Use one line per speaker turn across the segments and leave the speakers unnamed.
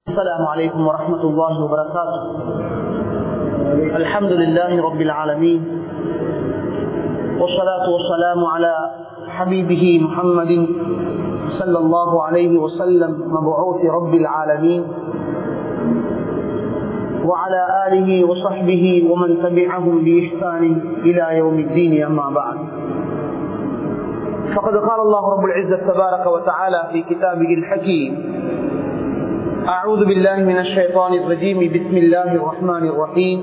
السلام عليكم ورحمة الله وبركاته الحمد لله رب العالمين والصلاة والسلام على حبيبه محمد صلى الله عليه وسلم مبعوث رب العالمين وعلى آله وصحبه ومن تبعهم بإحسان إلى يوم الدين أما بعد فقد قال الله رب العزة تبارك وتعالى في كتابه الحكيم أعوذ بالله من الشيطان الرجيم بسم الله الرحمن الرحيم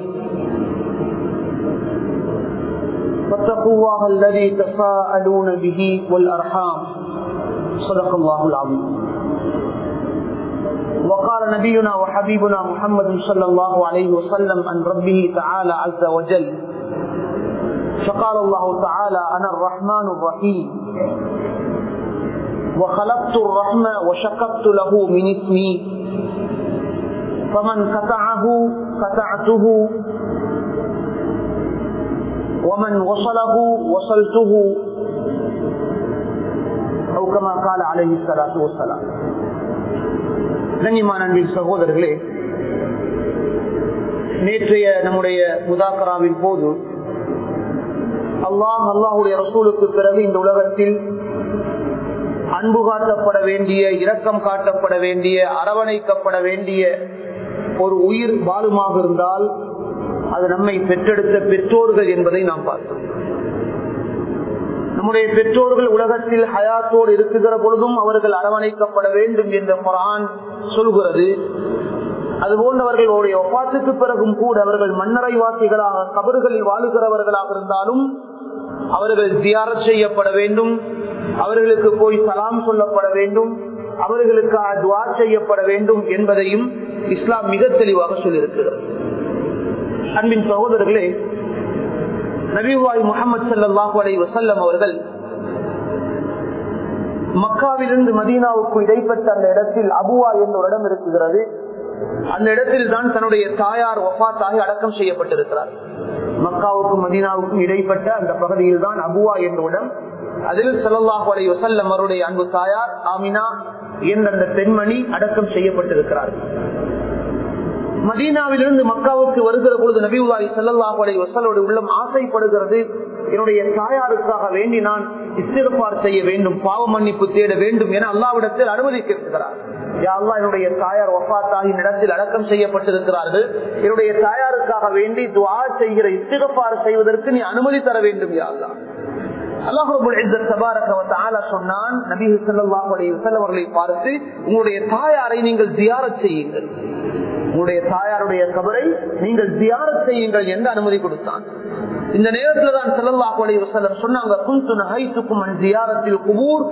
فاتقوا الله الذي تساءلون به والأرحام صدق الله العظيم وقال نبينا وحبيبنا محمد صلى الله عليه وسلم عن ربه تعالى عز وجل فقال الله تعالى أنا الرحمن الرحيم وخلقت الرحمة وشققت له من اسمي فمن قطعه قطعته ومن وصله وصلته أو كما قال عليه الصلاة والسلام கண்ணியமான அன்பின் சகோதரர்களே நேற்றைய நம்முடைய முதாக்கராவின் போது அல்லாஹ் அல்லாஹுடைய ரசூலுக்கு பிறகு இந்த உலகத்தில் அன்பு காட்டப்பட வேண்டிய இரக்கம் காட்டப்பட வேண்டிய அரவணைக்கப்பட வேண்டிய ஒரு உயிர் பாலுமாக இருந்தால் அது நம்மை பெற்றெடுத்த பெற்றோர்கள் என்பதை நாம் பார்த்தோம் நம்முடைய பெற்றோர்கள் உலகத்தில் ஹயாத்தோடு இருக்குகிற பொழுதும் அவர்கள் அரவணைக்கப்பட வேண்டும் என்ற குரான் சொல்கிறது அதுபோன்று அவர்களுடைய ஒப்பாத்துக்கு பிறகும் கூட அவர்கள் மன்னரை வாசிகளாக கபறுகளில் வாழுகிறவர்களாக இருந்தாலும் அவர்கள் தியாரம் செய்யப்பட வேண்டும் அவர்களுக்கு போய் சலாம் சொல்லப்பட வேண்டும் அவர்களுக்கு துவா செய்யப்பட வேண்டும் என்பதையும் இஸ்லாம் மிக தெளிவாக சொல்லியிருக்கிறது அன்பின் சகோதரர்களே நபிவாய் முகமது சல்லாஹூ அலை வசல்லம் அவர்கள் மக்காவிலிருந்து மதீனாவுக்கு இடைப்பட்ட அந்த இடத்தில் அபுவா என்ற ஒரு இடம் இருக்குகிறது அந்த இடத்தில் தான் தன்னுடைய தாயார் ஒஃபாத்தாகி அடக்கம் செய்யப்பட்டிருக்கிறார் மக்காவுக்கும் மதீனாவுக்கும் இடைப்பட்ட அந்த பகுதியில் தான் அபுவா என்ற இடம் அதில் சல்லாஹூ அலை வசல்லம் அவருடைய அன்பு தாயார் ஆமினா என்ற அந்த பெண்மணி அடக்கம் செய்யப்பட்டிருக்கிறார் மதீனாவிலிருந்து மக்காவுக்கு வருகிற பொழுது நபிவுல்லாஹி சல்லாஹூ அலை வசலோடு உள்ளம் ஆசைப்படுகிறது என்னுடைய தாயாருக்காக வேண்டி நான் இஸ்திரப்பார் செய்ய வேண்டும் பாவ மன்னிப்பு தேட வேண்டும் என அல்லாவிடத்தில் அனுமதி கேட்கிறார் அல்லா என்னுடைய தாயார் ஒப்பாத்தாகி இடத்தில் அடக்கம் செய்யப்பட்டிருக்கிறார்கள் என்னுடைய தாயாருக்காக வேண்டி துவா செய்கிற இஸ்திரப்பார் செய்வதற்கு நீ அனுமதி தர வேண்டும் யாழ்லா அவர்களை பார்த்து உங்களுடைய தாயாரை நீங்கள் தியாரம் செய்யுங்கள் உங்களுடைய தாயாருடைய கபரை நீங்கள் தியாரம் செய்யுங்கள் என்று அனுமதி கொடுத்தான் இந்த நேரத்தில் தான் செல்லல்லாஹு அலி வசல்லம் சொன்னாங்க குந்து நகைத்துக்கும் தியாரத்தில் குபூர்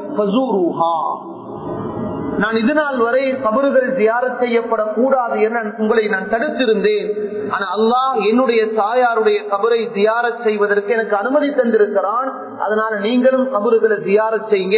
நான் இது நாள் வரை கபறுகள் தியார செய்யப்படக்கூடாது என உங்களை நான் தடுத்திருந்தேன் ஆனா அல்லாஹ் என்னுடைய தாயாருடைய கபரை தியார செய்வதற்கு எனக்கு அனுமதி தந்திருக்கிறான் அதனால நீங்களும் கபறுகளை தியார செய்யுங்க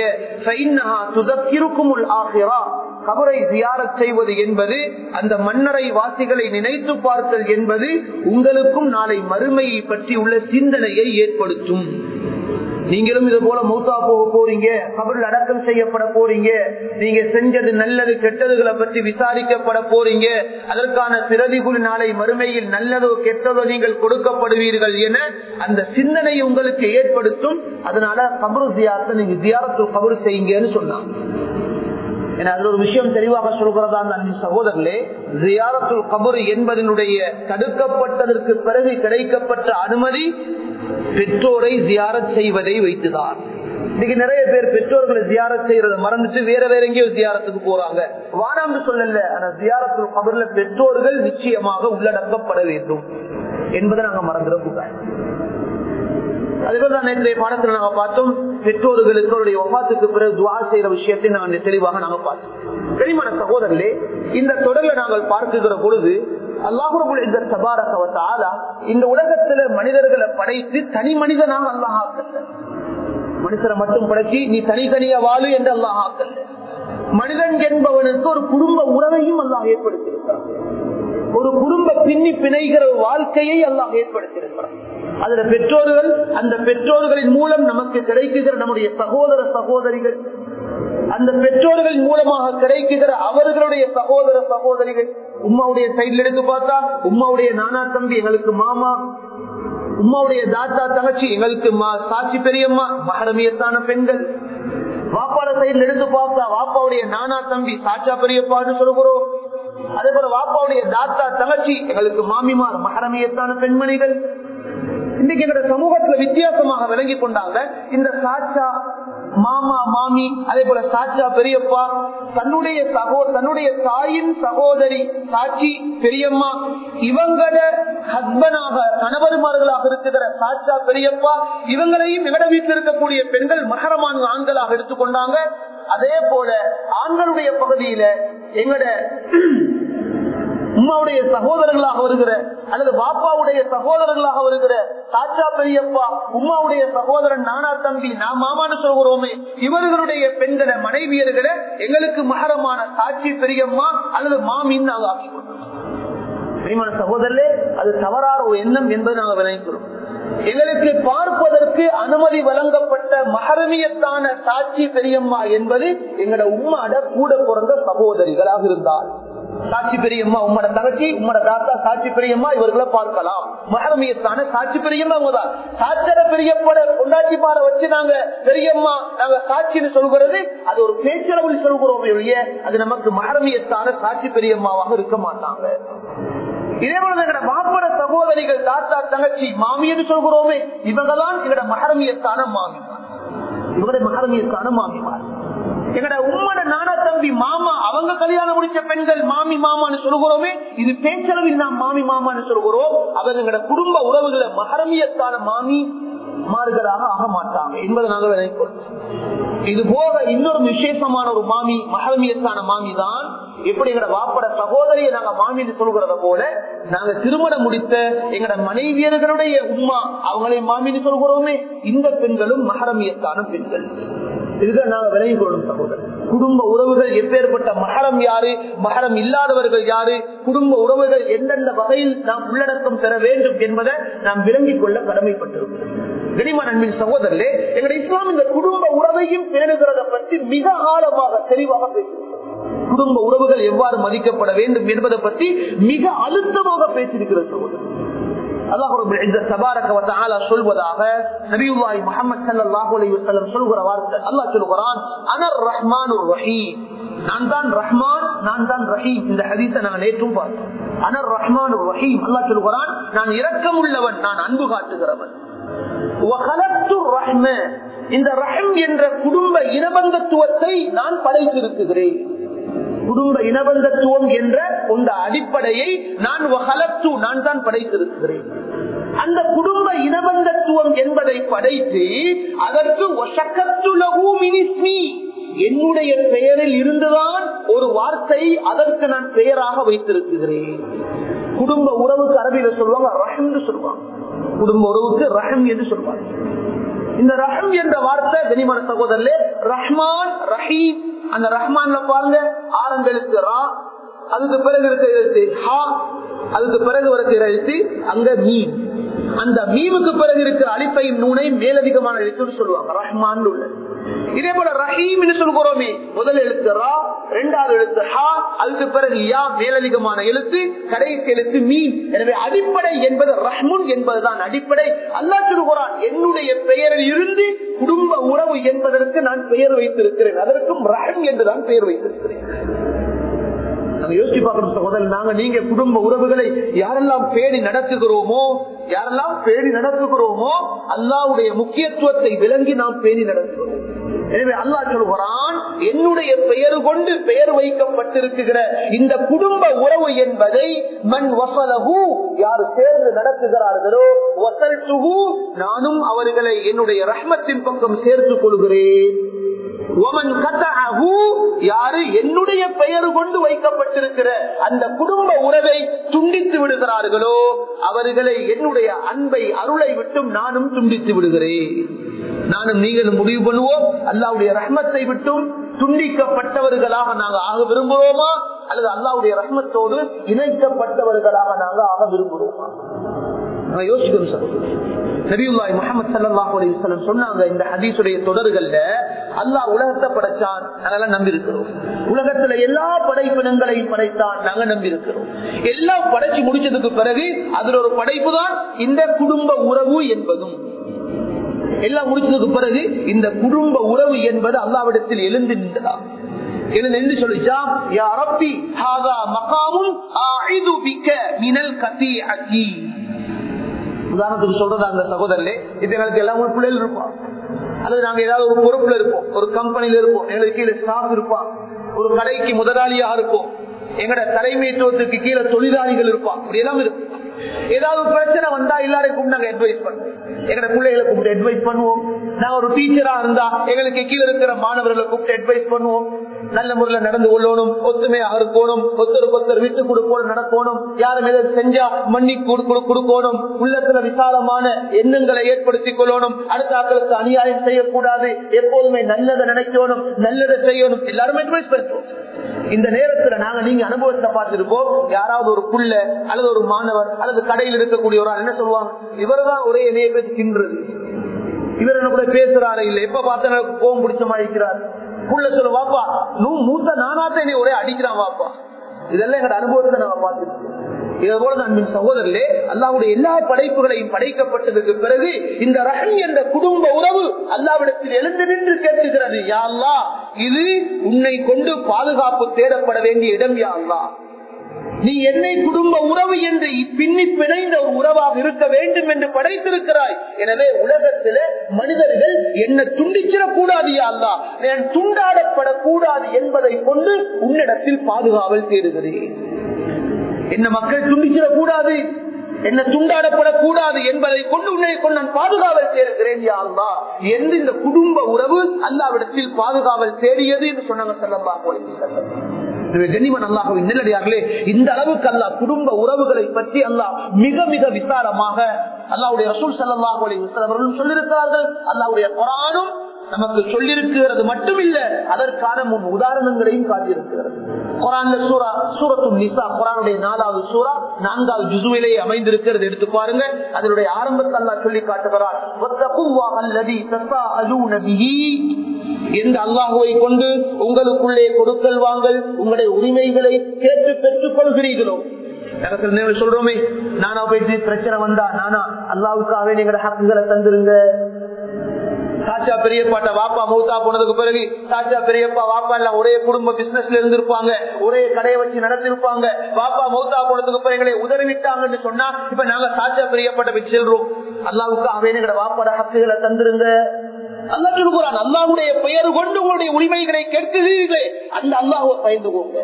கபரை தியார செய்வது என்பது அந்த மன்னரை வாசிகளை நினைத்து பார்த்தல் என்பது உங்களுக்கும் நாளை மறுமையை பற்றி உள்ள சிந்தனையை ஏற்படுத்தும் நீங்களும் இது போல மூத்தா போக போறீங்க கபரில் அடக்கம் செய்யப்பட போறீங்க நீங்க செஞ்சது நல்லது கெட்டதுகளை பற்றி விசாரிக்கப்பட போறீங்க அதற்கான பிரதிகுள் நாளை மறுமையில் நல்லதோ கெட்டதோ நீங்கள் கொடுக்கப்படுவீர்கள் என அந்த சிந்தனை உங்களுக்கு ஏற்படுத்தும் அதனால கபரு தியாரத்தை நீங்க தியாரத்து கபரு செய்யுங்கன்னு சொன்னாங்க ஏன்னா அது ஒரு விஷயம் தெளிவாக சொல்கிறதா அந்த சகோதரர்களே ஜியாரத்துல் கபரு என்பதனுடைய தடுக்கப்பட்டதற்கு பிறகு கிடைக்கப்பட்ட அனுமதி பெற்றோரை ஜியாரத் செய்வதை வைத்துதான் இன்னைக்கு நிறைய பேர் பெற்றோர்களை ஜியாரத் செய்யறதை மறந்துட்டு வேற வேற எங்கேயோ ஜியாரத்துக்கு போறாங்க வானாம்னு சொல்லல ஆனா ஜியாரத்துல் கபர்ல பெற்றோர்கள் நிச்சயமாக உள்ளடக்கப்பட வேண்டும் என்பதை நாங்க மறந்துடக்கூடாது அதுபோல நேற்றைய பாடத்தில் நாங்க பார்த்தோம் பெற்றோர்களுக்கு ஒப்பாத்துக்கு பிறகு துவா செய்யற விஷயத்தை நாங்க தெளிவாக நாங்க பார்த்தோம் தெரியுமான சகோதரர்களே இந்த தொடர்ல நாங்கள் பார்க்குகிற பொழுது அல்லாஹுரபுல் இந்த சபாரகவத்தாலா இந்த உலகத்துல மனிதர்களை படைத்து தனி மனிதனாக அல்லாஹ் ஆக்கல மனுஷரை மட்டும் படைச்சு நீ தனித்தனியா வாழு என்று அல்லாஹ் ஆக்கல மனிதன் என்பவனுக்கு ஒரு குடும்ப உறவையும் அல்லாஹ் ஏற்படுத்தியிருக்கிறான் ஒரு குடும்ப பின்னி பிணைகிற வாழ்க்கையை அல்லாஹ் ஏற்படுத்தியிருக்கிறான் அதுல பெற்றோர்கள் அந்த பெற்றோர்களின் மூலம் நமக்கு கிடைக்குகிற நம்முடைய சகோதர சகோதரிகள் அந்த பெற்றோர்கள் மூலமாக கிடைக்குகிற அவர்களுடைய சகோதர சகோதரிகள் உம்மாவுடைய சைட்ல எடுத்து பார்த்தா உம்மாவுடைய நானா தம்பி எங்களுக்கு மாமா உம்மாவுடைய தாத்தா தங்கச்சி எங்களுக்கு சாட்சி பெரியம்மா மகரமியத்தான பெண்கள் வாப்பாட சைட்ல எடுத்து பார்த்தா வாப்பாவுடைய நானா தம்பி சாச்சா பெரியப்பான்னு சொல்கிறோம் அதே போல வாப்பாவுடைய தாத்தா தங்கச்சி எங்களுக்கு மாமிமார் மகரமியத்தான பெண்மணிகள் இன்னைக்கு எங்க சமூகத்துல வித்தியாசமாக விளங்கி கொண்டாங்க இந்த சாச்சா மாமா மாமி அதே போல சாச்சா பெரியப்பா தன்னுடைய சகோ தன்னுடைய தாயின் சகோதரி சாட்சி பெரியம்மா இவங்கள ஹஸ்பனாக கணவருமார்களாக இருக்கிற சாச்சா பெரியப்பா இவங்களையும் எங்கட வீட்டில் இருக்கக்கூடிய பெண்கள் மகரமான ஆண்களாக எடுத்துக்கொண்டாங்க அதே போல ஆண்களுடைய பகுதியில எங்கட உம்மாவுடைய சகோதரர்களாக வருகிற அல்லது பாப்பாவுடைய சகோதரர்களாக வருகிற சாச்சா பெரியப்பா உம்மாவுடைய சகோதரன் நானா தம்பி நான் மாமான்னு சொல்கிறோமே இவர்களுடைய பெண்களை மனைவியர்களை எங்களுக்கு மகரமான சாட்சி பெரியம்மா அல்லது மாமின்னு நாங்கள் ஆக்கி கொண்டோம் சகோதரே அது தவறான ஒரு எண்ணம் என்பதை நாங்கள் விளைவிக்கிறோம் எங்களுக்கு பார்ப்பதற்கு அனுமதி வழங்கப்பட்ட மகரமியத்தான சாட்சி பெரியம்மா என்பது எங்களோட உம்மாட கூட பிறந்த சகோதரிகளாக இருந்தால் சாட்சி பெரியம்மா உம்மட தகச்சி உம்மட தாத்தா சாட்சி பெரியம்மா இவர்களை பார்க்கலாம் மகரமியத்தான சாட்சி பெரியம்மா அவங்கதான் சாட்சர பெரியப்பட கொண்டாட்சி பாட வச்சு நாங்க பெரியம்மா நாங்க சாட்சின்னு சொல்கிறது அது ஒரு பேச்சளவில் சொல்கிறோம் ஒழிய அது நமக்கு மகரமியத்தான சாட்சி பெரியம்மாவாக இருக்க மாட்டாங்க இதே போல எங்கட மாப்பட சகோதரிகள் தாத்தா தங்கச்சி மாமின்னு சொல்கிறோமே இவங்கதான் எங்கட மகரமியத்தான மாமிமார் இவங்களுடைய மகரமியத்தான மாமிமார் எங்கட உம்மட நானா தம்பி மாமா அவங்க கல்யாணம் முடிச்ச பெண்கள் மாமி மாமான்னு சொல்கிறோமே இது பேச்சளவில் நாம் மாமி மாமான்னு சொல்கிறோம் அவங்க எங்கட குடும்ப உறவுகளை மகரமியத்தான மாமி மாறுகளாக ஆக மாட்டாங்க என்பதை நாங்கள் நினைப்போம் இது போக இன்னொரு விசேஷமான ஒரு மாமி மகரமியத்தான மாமி தான் எப்படி எங்கட வாப்பட சகோதரியை நாங்க மாமின்னு சொல்கிறத போல நாங்க திருமணம் முடித்த எங்கட மனைவியர்களுடைய உமா அவங்களை மாமின்னு சொல்கிறோமே இந்த பெண்களும் மகரமியத்தான பெண்கள் இதுதான் நாங்க விலகி கொள்ளும் சகோதரர் குடும்ப உறவுகள் எப்பேற்பட்ட மகரம் யாரு மகரம் இல்லாதவர்கள் யாரு குடும்ப உறவுகள் எந்தெந்த வகையில் நாம் உள்ளடக்கம் பெற வேண்டும் என்பதை நாம் விளங்கிக் கொள்ள கடமைப்பட்டிருக்கிறோம் கனிமா நண்பின் சகோதரர்களே எங்களுடைய இஸ்லாம் இந்த குடும்ப உறவையும் பேணுகிறத பற்றி மிக ஆழமாக தெளிவாக பேசுகிறோம் குடும்ப உறவுகள் எவ்வாறு மதிக்கப்பட வேண்டும் என்பதை பற்றி மிக அழுத்தமாக பேசியிருக்கிற சகோதரர் சொல்வதாக நபியுல்லாஹி முகமது சல்லாஹூ அலி வசல்லம் சொல்கிற வார்த்தை அல்லாஹ் சொல்கிறான் அனர் ரஹ்மான் ரஹீம் நான் தான் ரஹ்மான் நான் தான் ரஹீம் இந்த ஹதீஸை நாங்கள் நேற்றும் பார்த்தோம் அனர் ரஹ்மான் ரஹீம் அல்லாஹ் சொல்கிறான் நான் இரக்கம் உள்ளவன் நான் அன்பு காட்டுகிறவன் இந்த ரஹம் என்ற குடும்ப இனபந்தத்துவத்தை நான் படைத்திருக்கிறேன் குடும்ப இனபந்தத்துவம் என்ற இந்த அடிப்படையை நான் வகலத்து நான் தான் படைத்திருக்கிறேன் அந்த குடும்ப இனபந்தத்துவம் என்பதை படைத்து அதற்கு என்னுடைய பெயரில் இருந்துதான் ஒரு வார்த்தை அதற்கு நான் பெயராக வைத்திருக்கிறேன் குடும்ப உறவுக்கு அரபியில சொல்லுவாங்க ரஹம் சொல்லுவாங்க குடும்ப உறவுக்கு ரஹம் என்று சொல்வாங்க இந்த ரஹம் என்ற வார்த்தை கனிமன சகோதரர்களே ரஹ்மான் ரஹீம் அந்த ரஹ்மான்ல பாருங்க ஆரம்பெழுத்து ரா அதுக்கு பிறகு இருக்க எழுத்து ஹா அதுக்கு பிறகு வரக்கு எழுத்து அங்க மீன் அந்த மீமுக்கு பிறகு இருக்கிற அழிப்பையும் நூனை மேலதிகமான எழுத்துன்னு சொல்லுவாங்க ரஹ்மான் உள்ளது இதே போல ரஹீம் சொல்கிறோமே முதல் எழுத்து ரா இரண்டாவது எழுத்து ஹா அதுக்கு பிறகு யா மேலதிகமான எழுத்து கடைசி எழுத்து மீன் எனவே அடிப்படை என்பது ரஹ்முன் என்பதுதான் அடிப்படை அல்லா சொல்கிறான் என்னுடைய பெயரில் இருந்து குடும்ப உறவு என்பதற்கு நான் பெயர் வைத்திருக்கிறேன் அதற்கும் ரஹம் என்றுதான் பெயர் வைத்திருக்கிறேன் யோசிச்சு பார்க்கணும் சகோதரர் நாங்க நீங்க குடும்ப உறவுகளை யாரெல்லாம் பேணி நடத்துகிறோமோ யாரெல்லாம் பேணி நடத்துகிறோமோ அல்லாவுடைய முக்கியத்துவத்தை விளங்கி நாம் பேணி நடத்துகிறோம் எனவே அல்லா சொல்கிறான் என்னுடைய பெயர் கொண்டு பெயர் வைக்கப்பட்டிருக்கிற இந்த குடும்ப உறவு என்பதை மண் வசலகு யார் சேர்ந்து நடத்துகிறார்களோ வசல் நானும் அவர்களை என்னுடைய ரஹ்மத்தின் பக்கம் சேர்த்துக் கொள்கிறேன் யாரு என்னுடைய பெயர் கொண்டு வைக்கப்பட்டிருக்கிற அந்த குடும்ப உறவை துண்டித்து விடுகிறார்களோ அவர்களை என்னுடைய அன்பை அருளை விட்டும் நானும் துண்டித்து விடுகிறேன் நானும் நீங்களும் முடிவு பண்ணுவோம் அல்லாவுடைய ரஹ்மத்தை விட்டும் துண்டிக்கப்பட்டவர்களாக நாங்கள் ஆக விரும்புகிறோமா அல்லது அல்லாவுடைய ரஹ்மத்தோடு இணைக்கப்பட்டவர்களாக நாங்கள் ஆக விரும்புகிறோமா நாங்க யோசிக்கணும் சார் நபியுல்லாய் முகமது சல்லாஹ் அலிவசலம் சொன்னாங்க இந்த ஹதீசுடைய தொடர்கள்ல அல்லாஹ் உலகத்தை படைச்சான் நாங்கெல்லாம் நம்பி இருக்கிறோம் உலகத்துல எல்லா படைப்பினங்களையும் படைத்தான் நாங்க நம்பி இருக்கிறோம் எல்லாம் படைச்சு முடிச்சதுக்கு பிறகு அதுல ஒரு படைப்பு தான் இந்த குடும்ப உறவு என்பதும் எல்லாம் முடிச்சதுக்கு பிறகு இந்த குடும்ப உறவு என்பது அல்லாவிடத்தில் எழுந்து நின்றதா எழுந்து சொல்லிச்சா யா ரப்பி ஹாதா மகாமும் ஆஇது பிக்க மினல் கதீஅதி உதாரணத்துக்கு சொல்றது அந்த சகோதரர்களே இப்ப எங்களுக்கு எல்லாம் ஒரு பிள்ளைகள் இருப்போம் அல்லது நாங்க ஏதாவது ஒரு பொறுப்புல இருப்போம் ஒரு கம்பெனில இருப்போம் எங்களுக்கு கீழே ஸ்டாஃப் இருப்பான் ஒரு கடைக்கு முதலாளியா இருப்போம் எங்கட தலைமைத்துவத்துக்கு கீழே தொழிலாளிகள் இருப்பான் அப்படி எல்லாம் இருக்கும் ஏதாவது ஒரு பிரச்சனை வந்தா எல்லாருக்கும் நாங்க அட்வைஸ் பண்ணுவோம் எங்கட பிள்ளைகளை கூப்பிட்டு அட்வைஸ் பண்ணுவோம் நான் ஒரு டீச்சரா இருந்தா எங்களுக்கு கீழே இருக்கிற மாணவர்களை கூப்பிட்டு அட்வைஸ் பண்ணுவோம் நல்ல முறையில் நடந்து கொள்ளணும் ஒத்துமையாக இருக்கணும் ஒருத்தருக்கு ஒருத்தர் விட்டு கொடுக்கணும் நடக்கணும் யாரும் எதாவது செஞ்சா மன்னி கொடுக்கணும் உள்ளத்துல விசாலமான எண்ணங்களை ஏற்படுத்திக் கொள்ளணும் அடுத்த ஆக்களுக்கு அநியாயம் செய்யக்கூடாது எப்போதுமே நல்லதை நினைக்கணும் நல்லதை செய்யணும் எல்லாரும் அட்வைஸ் பண்ணுவோம் இந்த நேரத்துல நாங்க நீங்க அனுபவத்தை பார்த்திருப்போம் யாராவது ஒரு புள்ள அல்லது ஒரு மாணவர் அல்லது கடையில் இருக்கக்கூடிய ஒரு ஆள் என்ன சொல்லுவாங்க இவர்தான் ஒரே இணைய பேசி தின்றது இவர் என்ன கூட பேசுறாரு இல்ல எப்ப பார்த்தா கோவம் பிடிச்ச மாதிரி இருக்கிறார் புள்ள சொல்லு வாப்பா நூ மூத்த நானாத்த என்னை ஒரே அடிக்கிறான் வாப்பா இதெல்லாம் எங்க அனுபவத்தை நாங்க பார்த்துருக்கோம் இதே போல அன்பின் சகோதரர்களே அல்லாவுடைய எல்லா படைப்புகளையும் படைக்கப்பட்டதுக்கு பிறகு இந்த ரஹன் என்ற குடும்ப உறவு அல்லாவிடத்தில் எழுந்து நின்று கேட்டுகிறது யா அல்லா இது உன்னை கொண்டு பாதுகாப்பு தேடப்பட வேண்டிய இடம் யா அல்லா நீ என்னை குடும்ப உறவு என்று பின்னி பிணைந்த ஒரு உறவாக இருக்க வேண்டும் என்று படைத்திருக்கிறாய் எனவே உலகத்தில மனிதர்கள் என்ன துண்டிச்சிடக்கூடாது அல்லா நான் துண்டாடப்படக்கூடாது என்பதை கொண்டு உன்னிடத்தில் பாதுகாவல் தேடுகிறேன் என்ன மக்கள் துண்டிச்சிடக்கூடாது என்ன துண்டாடப்படக்கூடாது என்பதை கொண்டு உன்னை கொண்டு நான் பாதுகாவல் தேடுகிறேன் யாருந்தா என்று இந்த குடும்ப உறவு அல்லாவிடத்தில் பாதுகாவல் தேடியது என்று சொன்னாங்க செல்லம்பா கனிமன் அல்லாஹுவின் நெல்லடியார்களே இந்த அளவுக்கு அல்லா குடும்ப உறவுகளை பற்றி அல்லாஹ் மிக மிக விசாலமாக அல்லாவுடைய ரசூல் சல்லாஹ் அவர்களும் சொல்லியிருக்கிறார்கள் அல்லாவுடைய குரானும் நமக்கு சொல்லியிருக்கிறது மட்டுமில்ல அதற்கான முன் உதாரணங்களையும் காட்டியிருக்கிறது குரான்ல சூரா சூரத்து நிசா குரானுடைய நாலாவது சூரா நான்காவது ஜுசுவிலேயே அமைந்திருக்கிறது எடுத்து பாருங்க அதனுடைய ஆரம்பத்தை அல்லா சொல்லி காட்டுகிறார் எந்த அல்லாஹுவை கொண்டு உங்களுக்குள்ளே கொடுக்கல் வாங்கல் உங்களுடைய உரிமைகளை கேட்டு பெற்றுக் கொள்கிறீர்களோ சொல்றோமே நானா போயிட்டு பிரச்சனை வந்தா நானா அல்லாவுக்காகவே நீங்க ஹக்குகளை தந்துருங்க சாச்சா பெரியப்பாட்ட வாப்பா மௌத்தா போனதுக்கு பிறகு சாச்சா பெரியப்பா வாப்பா எல்லாம் ஒரே குடும்ப பிசினஸ்ல இருந்திருப்பாங்க ஒரே கடையை வச்சு நடத்திருப்பாங்க வாப்பா மௌத்தா போனதுக்கு பிறகு எங்களை உதவிட்டாங்கன்னு சொன்னா இப்ப நாங்க சாச்சா பெரியப்பாட்ட போய் செல்றோம் அல்லாவுக்கு அவனுங்கிற வாப்பாட ஹக்குகளை தந்துருங்க அல்லா சொல்லுகிறான் அல்லாவுடைய பெயர் கொண்டு உங்களுடைய உரிமைகளை கேட்கிறீர்களே அந்த அல்லாஹுவை பயந்துகோங்க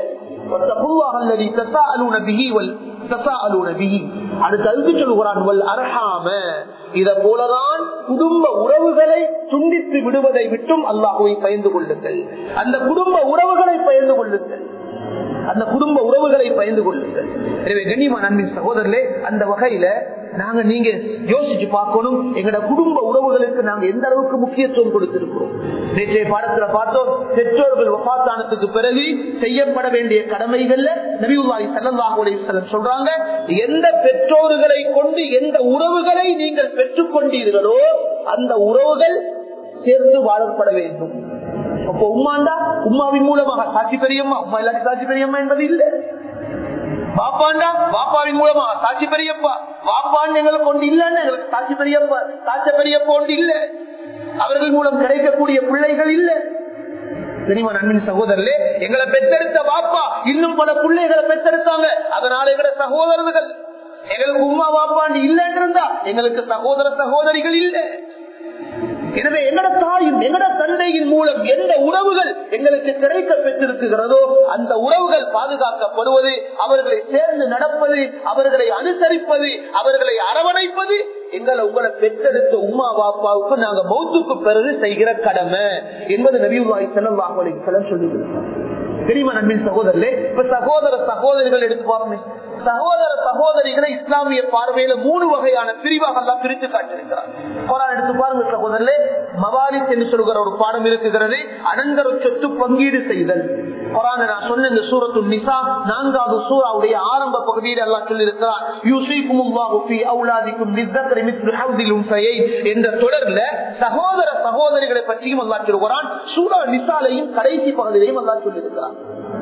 அடுத்து சொல்லுகிறான் அரகாம இத போலதான் குடும்ப உறவுகளை துண்டித்து விடுவதை விட்டும் அல்லாஹுவை பயந்து கொள்ளுங்கள் அந்த குடும்ப உறவுகளை பயந்து கொள்ளுங்கள் அந்த குடும்ப உறவுகளை பயந்து கொள்ளுங்கள் எனவே கண்ணியமா நண்பின் சகோதரர்களே அந்த வகையில நாங்க நீங்க யோசிச்சு பார்க்கணும் எங்கட குடும்ப உறவுகளுக்கு நாங்க எந்த அளவுக்கு முக்கியத்துவம் கொடுத்திருக்கிறோம் நேற்றைய பாடத்துல பார்த்தோம் பெற்றோர்கள் ஒப்பாத்தானத்துக்கு பிறகு செய்யப்பட வேண்டிய கடமைகள்ல நபிவுல்லாஹி ஸல்லல்லாஹு அலைஹி வஸல்லம் சொல்றாங்க எந்த பெற்றோர்களை கொண்டு எந்த உறவுகளை நீங்கள் பெற்றுக் கொண்டீர்களோ அந்த உறவுகள் சேர்ந்து வாழப்பட வேண்டும் அப்போ உமாண்டா உமாவின் மூலமாக சாட்சி பெரியம்மா உமா இல்லாட்டி சாட்சி பெரியம்மா என்பது இல்லை பாப்பாண்டா பாப்பாவின் மூலமா சாட்சி பெரியப்பா பாப்பான்னு எங்களை கொண்டு இல்லன்னு எங்களுக்கு சாட்சி பெரியப்பா சாட்ச பெரியப்பா கொண்டு இல்ல அவர்கள் மூலம் கிடைக்கக்கூடிய பிள்ளைகள் இல்ல தெரியுமா நண்பின் சகோதரர்களே எங்களை பெற்றெடுத்த பாப்பா இன்னும் பல பிள்ளைகளை பெற்றெடுத்தாங்க அதனால எங்களோட சகோதரர்கள் எங்களுக்கு உமா பாப்பாண்டு இல்லைன்னு இருந்தா எங்களுக்கு சகோதர சகோதரிகள் இல்லை எனவே எங்கட தாயும் எங்கட தந்தையின் மூலம் எந்த உறவுகள் எங்களுக்கு கிடைக்க பெற்றிருக்கிறதோ அந்த உறவுகள் பாதுகாக்கப்படுவது அவர்களை சேர்ந்து நடப்பது அவர்களை அனுசரிப்பது அவர்களை அரவணைப்பது எங்களை உங்களை பெற்றெடுத்த உமா பாப்பாவுக்கு நாங்க மௌத்துக்கு பிறகு செய்கிற கடமை என்பது நபிவாய் செல்லம் வாங்கலை சொல்லியிருக்கிறோம் தெரியுமா நண்பின் சகோதரர்களே இப்ப சகோதர சகோதரிகள் எடுத்து பார்ப்போம் சகோதர சகோதரிகளை இஸ்லாமிய பார்வையில மூணு வகையான பிரிவாக எல்லாம் பிரித்து காட்டியிருக்கிறார் குரான் எடுத்து பாருங்க சகோதரர்களே மவாரிஸ் என்று சொல்கிற ஒரு பாடம் இருக்குகிறது அனந்தர சொத்து பங்கீடு செய்தல் குரான் நான் சொன்ன இந்த சூரத்து நிசா நான்காவது சூறாவுடைய ஆரம்ப பகுதியில் எல்லாம் சொல்லியிருக்கிறார் யூசிக்குமுல்லாஹு ஃபீ அவுலாதிக்கும் லிஸ்ஸக்ரி மிஸ்லு ஹவ்தில் உன்சயைன் என்ற தொடர்ல சகோதர சகோதரிகளை பற்றியும் அல்லாஹ் சொல்கிறான் சூரா நிசாலையும் கடைசி பகுதியிலையும் அல்லாஹ் சொல்லியிருக்கிறார்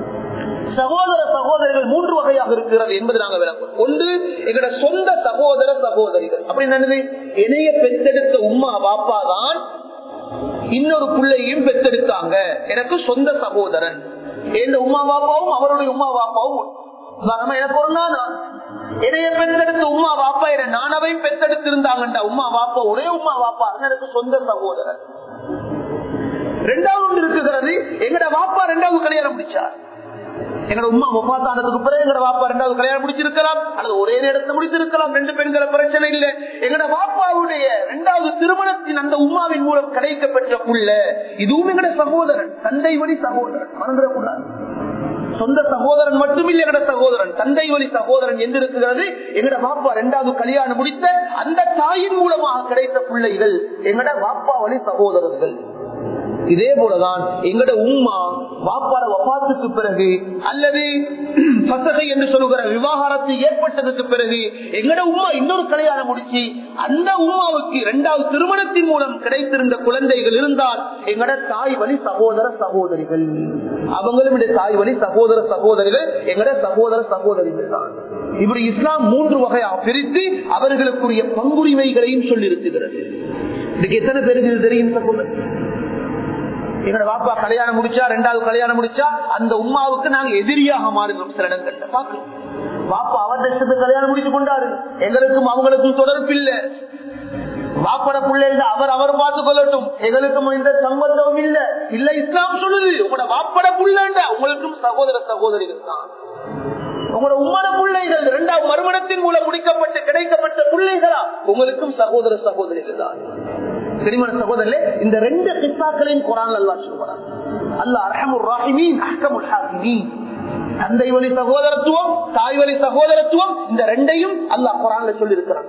சகோதர சகோதரிகள் மூன்று வகையாக இருக்கிறது என்பது நாங்கள் விளக்குவோம் ஒன்று எங்களோட சொந்த சகோதர சகோதரிகள் அப்படி என்னது இணைய பெற்றெடுத்த உமா பாப்பா தான் இன்னொரு பிள்ளையும் பெற்றெடுத்தாங்க எனக்கு சொந்த சகோதரன் எந்த உமா பாப்பாவும் அவருடைய உமா பாப்பாவும் உதாரணமா எனக்கு ஒரு நானா இணைய பெற்றெடுத்த உமா பாப்பா என நானவையும் பெற்றெடுத்து இருந்தாங்கண்டா உமா பாப்பா ஒரே உமா பாப்பா எனக்கு சொந்த சகோதரன் ரெண்டாவது ஒன்று இருக்குகிறது எங்கட பாப்பா ரெண்டாவது கல்யாணம் முடிச்சார் எங்கட உமா முகாத்தானதுக்கு பிறகு எங்கட வாப்பா ரெண்டாவது கல்யாணம் முடிச்சிருக்கலாம் அல்லது ஒரே நேரத்தில் முடிச்சிருக்கலாம் ரெண்டு பெண்களை பிரச்சனை இல்லை எங்கட வாப்பாவுடைய இரண்டாவது திருமணத்தின் அந்த உமாவின் மூலம் கிடைக்கப்பெற்ற புள்ள இதுவும் எங்கட சகோதரன் தந்தை வழி சகோதரன் மறந்துடக்கூடாது சொந்த சகோதரன் மட்டுமில்லை எங்கட சகோதரன் தந்தை வழி சகோதரன் என்று இருக்கிறது எங்கட வாப்பா இரண்டாவது கல்யாணம் முடித்த அந்த தாயின் மூலமாக கிடைத்த பிள்ளைகள் எங்கட வாப்பா வழி சகோதரர்கள் இதே போலதான் எங்கட உம்மா வாப்பார வபாத்துக்கு பிறகு அல்லது பசகை என்று சொல்லுகிற விவாகரத்து ஏற்பட்டதுக்கு பிறகு எங்கட உம்மா இன்னொரு கல்யாணம் முடிச்சு அந்த உம்மாவுக்கு இரண்டாவது திருமணத்தின் மூலம் கிடைத்திருந்த குழந்தைகள் இருந்தால் எங்கட தாய் வழி சகோதர சகோதரிகள் அவங்களும் இந்த தாய் வழி சகோதர சகோதரிகள் எங்கட சகோதர சகோதரிகள் தான் இப்படி இஸ்லாம் மூன்று வகையா பிரித்து அவர்களுக்குரிய பங்குரிமைகளையும் சொல்லி இருக்கிறது இதுக்கு எத்தனை பேருக்கு இது தெரியும் சகோதரர் எங்களோட பாப்பா கல்யாணம் முடிச்சா ரெண்டாவது கல்யாணம் முடிச்சா அந்த உமாவுக்கு நாங்க எதிரியாக மாறுகிறோம் சில இடங்கள்ல பாக்கலாம் பாப்பா அவர் தேசத்துக்கு கல்யாணம் முடிச்சு கொண்டாரு எங்களுக்கும் அவங்களுக்கும் தொடர்பு இல்ல வாப்பட பிள்ளைங்க அவர் அவர் பார்த்து கொள்ளட்டும் எங்களுக்கும் இந்த சம்பந்தமும் இல்ல இல்ல இஸ்லாம் சொல்லுது உங்களோட வாப்பட புள்ளண்டா உங்களுக்கும் சகோதர சகோதரிகள் தான் உங்களோட உம்மன பிள்ளைகள் இரண்டாவது மறுமணத்தின் மூலம் முடிக்கப்பட்டு கிடைக்கப்பட்ட பிள்ளைகளா உங்களுக்கும் சகோதர சகோதரிகள் தான் பெருமன சகோதரர்களே இந்த ரெண்டு கிஸ்ஸாக்களையும் குரான் அல்லா சொல்றான் அல்லா அரஹமுர் ராஹிமீன் அஹ்கமுல் ஹாக்கிமீன் தந்தை வழி சகோதரத்துவம் தாய் வழி சகோதரத்துவம் இந்த ரெண்டையும் அல்லாஹ் குரான்ல சொல்லி இருக்கிறான்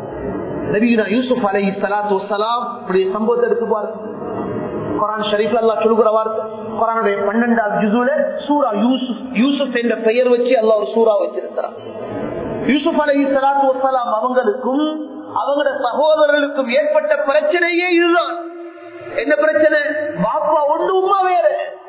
நபீனா யூசுப் அலை சலாத்து வசலாம் இப்படி சம்பவத்தை எடுத்து பாருங்க குரான் ஷரீஃப்ல அல்லா சொல்லுகிற வார்த்தை குரானுடைய பன்னெண்டாவது ஜுதுல சூரா யூசுப் யூசுப் என்ற பெயர் வச்சு அல்லா ஒரு சூறா வச்சிருக்கிறான் யூசுப் அலை சலாத்து வசலாம் அவங்களுக்கும் அவங்களோட சகோதரர்களுக்கும் ஏற்பட்ட பிரச்சனையே இதுதான் என்ன பிரச்சனை பாப்பா ஒன்று உமா வேற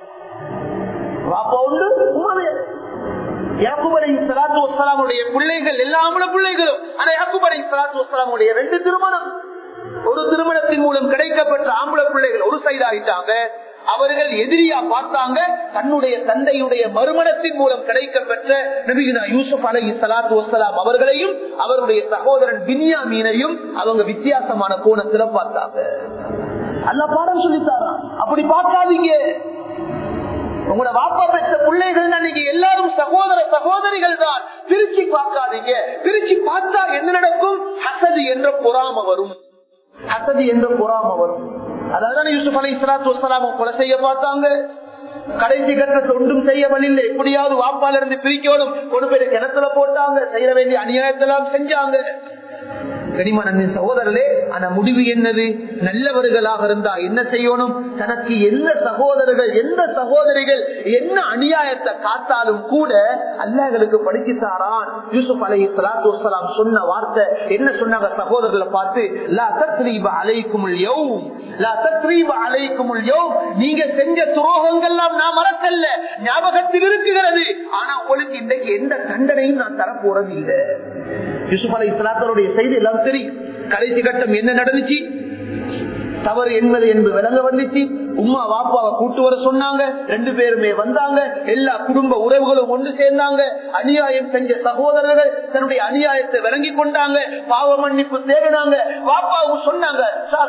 பாப்பா ஒன்று உமா வேற யாக்குப் அலை சலாத்து வசலாமுடைய பிள்ளைகள் எல்லாமல பிள்ளைகளும் ஆனா யாக்குப் அலை சலாத்து வசலாமுடைய ரெண்டு திருமணம் ஒரு திருமணத்தின் மூலம் கிடைக்கப்பட்ட ஆம்பளை பிள்ளைகள் ஒரு சைடு ஆயிட்டாங்க அவர்கள் எதிரியா பார்த்தாங்க தன்னுடைய தந்தையுடைய மறுமணத்தின் மூலம் கிடைக்கப்பெற்ற நபிகினா யூசுப் அலை சலாத்து வசலாம் அவர்களையும் அவருடைய சகோதரன் பின்யா மீனையும் அவங்க வித்தியாசமான கோணத்துல பார்த்தாங்க அல்ல பாடம் சொல்லித்தாரா அப்படி பார்க்காதீங்க உங்களோட வாப்பா பெற்ற பிள்ளைகள் அன்னைக்கு எல்லாரும் சகோதர சகோதரிகள் தான் பிரிச்சு பார்க்காதீங்க பிரிச்சு பார்த்தா என்ன நடக்கும் ஹசது என்ற பொறாம வரும் ஹசது என்ற பொறாம வரும் அதாவது யூசுப் அலி இஸ்லாத்து வசலாம் கொலை செய்ய பார்த்தாங்க கடைசி கட்டத்தை ஒன்றும் செய்யவில்லை எப்படியாவது வாப்பால இருந்து பிரிக்கணும் கொண்டு போய் கிணத்துல போட்டாங்க செய்ய வேண்டிய அநியாயத்தெல்லாம் செஞ்சாங்க கனிமா நன்றின் சகோதரர்களே ஆனா முடிவு என்னது நல்லவர்களாக இருந்தா என்ன செய்யணும் தனக்கு எந்த சகோதரர்கள் எந்த சகோதரிகள் என்ன அநியாயத்தை காத்தாலும் கூட அல்லாஹர்களுக்கு படிச்சுத்தாரான் யூசுப் அலை சலாத்து வலாம் சொன்ன வார்த்தை என்ன சொன்னாங்க சகோதரர்களை பார்த்து லா தத்ரீப அலைக்கும் லா தத்ரீப அலைக்கும் நீங்க செஞ்ச துரோகங்கள்லாம் நான் மறக்கல்ல ஞாபகத்தில் இருக்குகிறது ஆனா உங்களுக்கு இன்றைக்கு எந்த தண்டனையும் நான் தரப்போறது இல்லை யூசுப் அலை இஸ்லாத்தருடைய செய்தி எல்லாம் தெரியும் கடைசி கட்டம் என்ன நடந்துச்சு தவறு என்பது என்பது விளங்க வந்துச்சு உமா வாப்பாவை கூட்டு வர சொன்னாங்க ரெண்டு பேருமே வந்தாங்க எல்லா குடும்ப உறவுகளும் ஒன்று சேர்ந்தாங்க அநியாயம் செஞ்ச சகோதரர்கள் தன்னுடைய அநியாயத்தை விளங்கி கொண்டாங்க பாவ மன்னிப்பு தேடினாங்க வாப்பாவும் சொன்னாங்க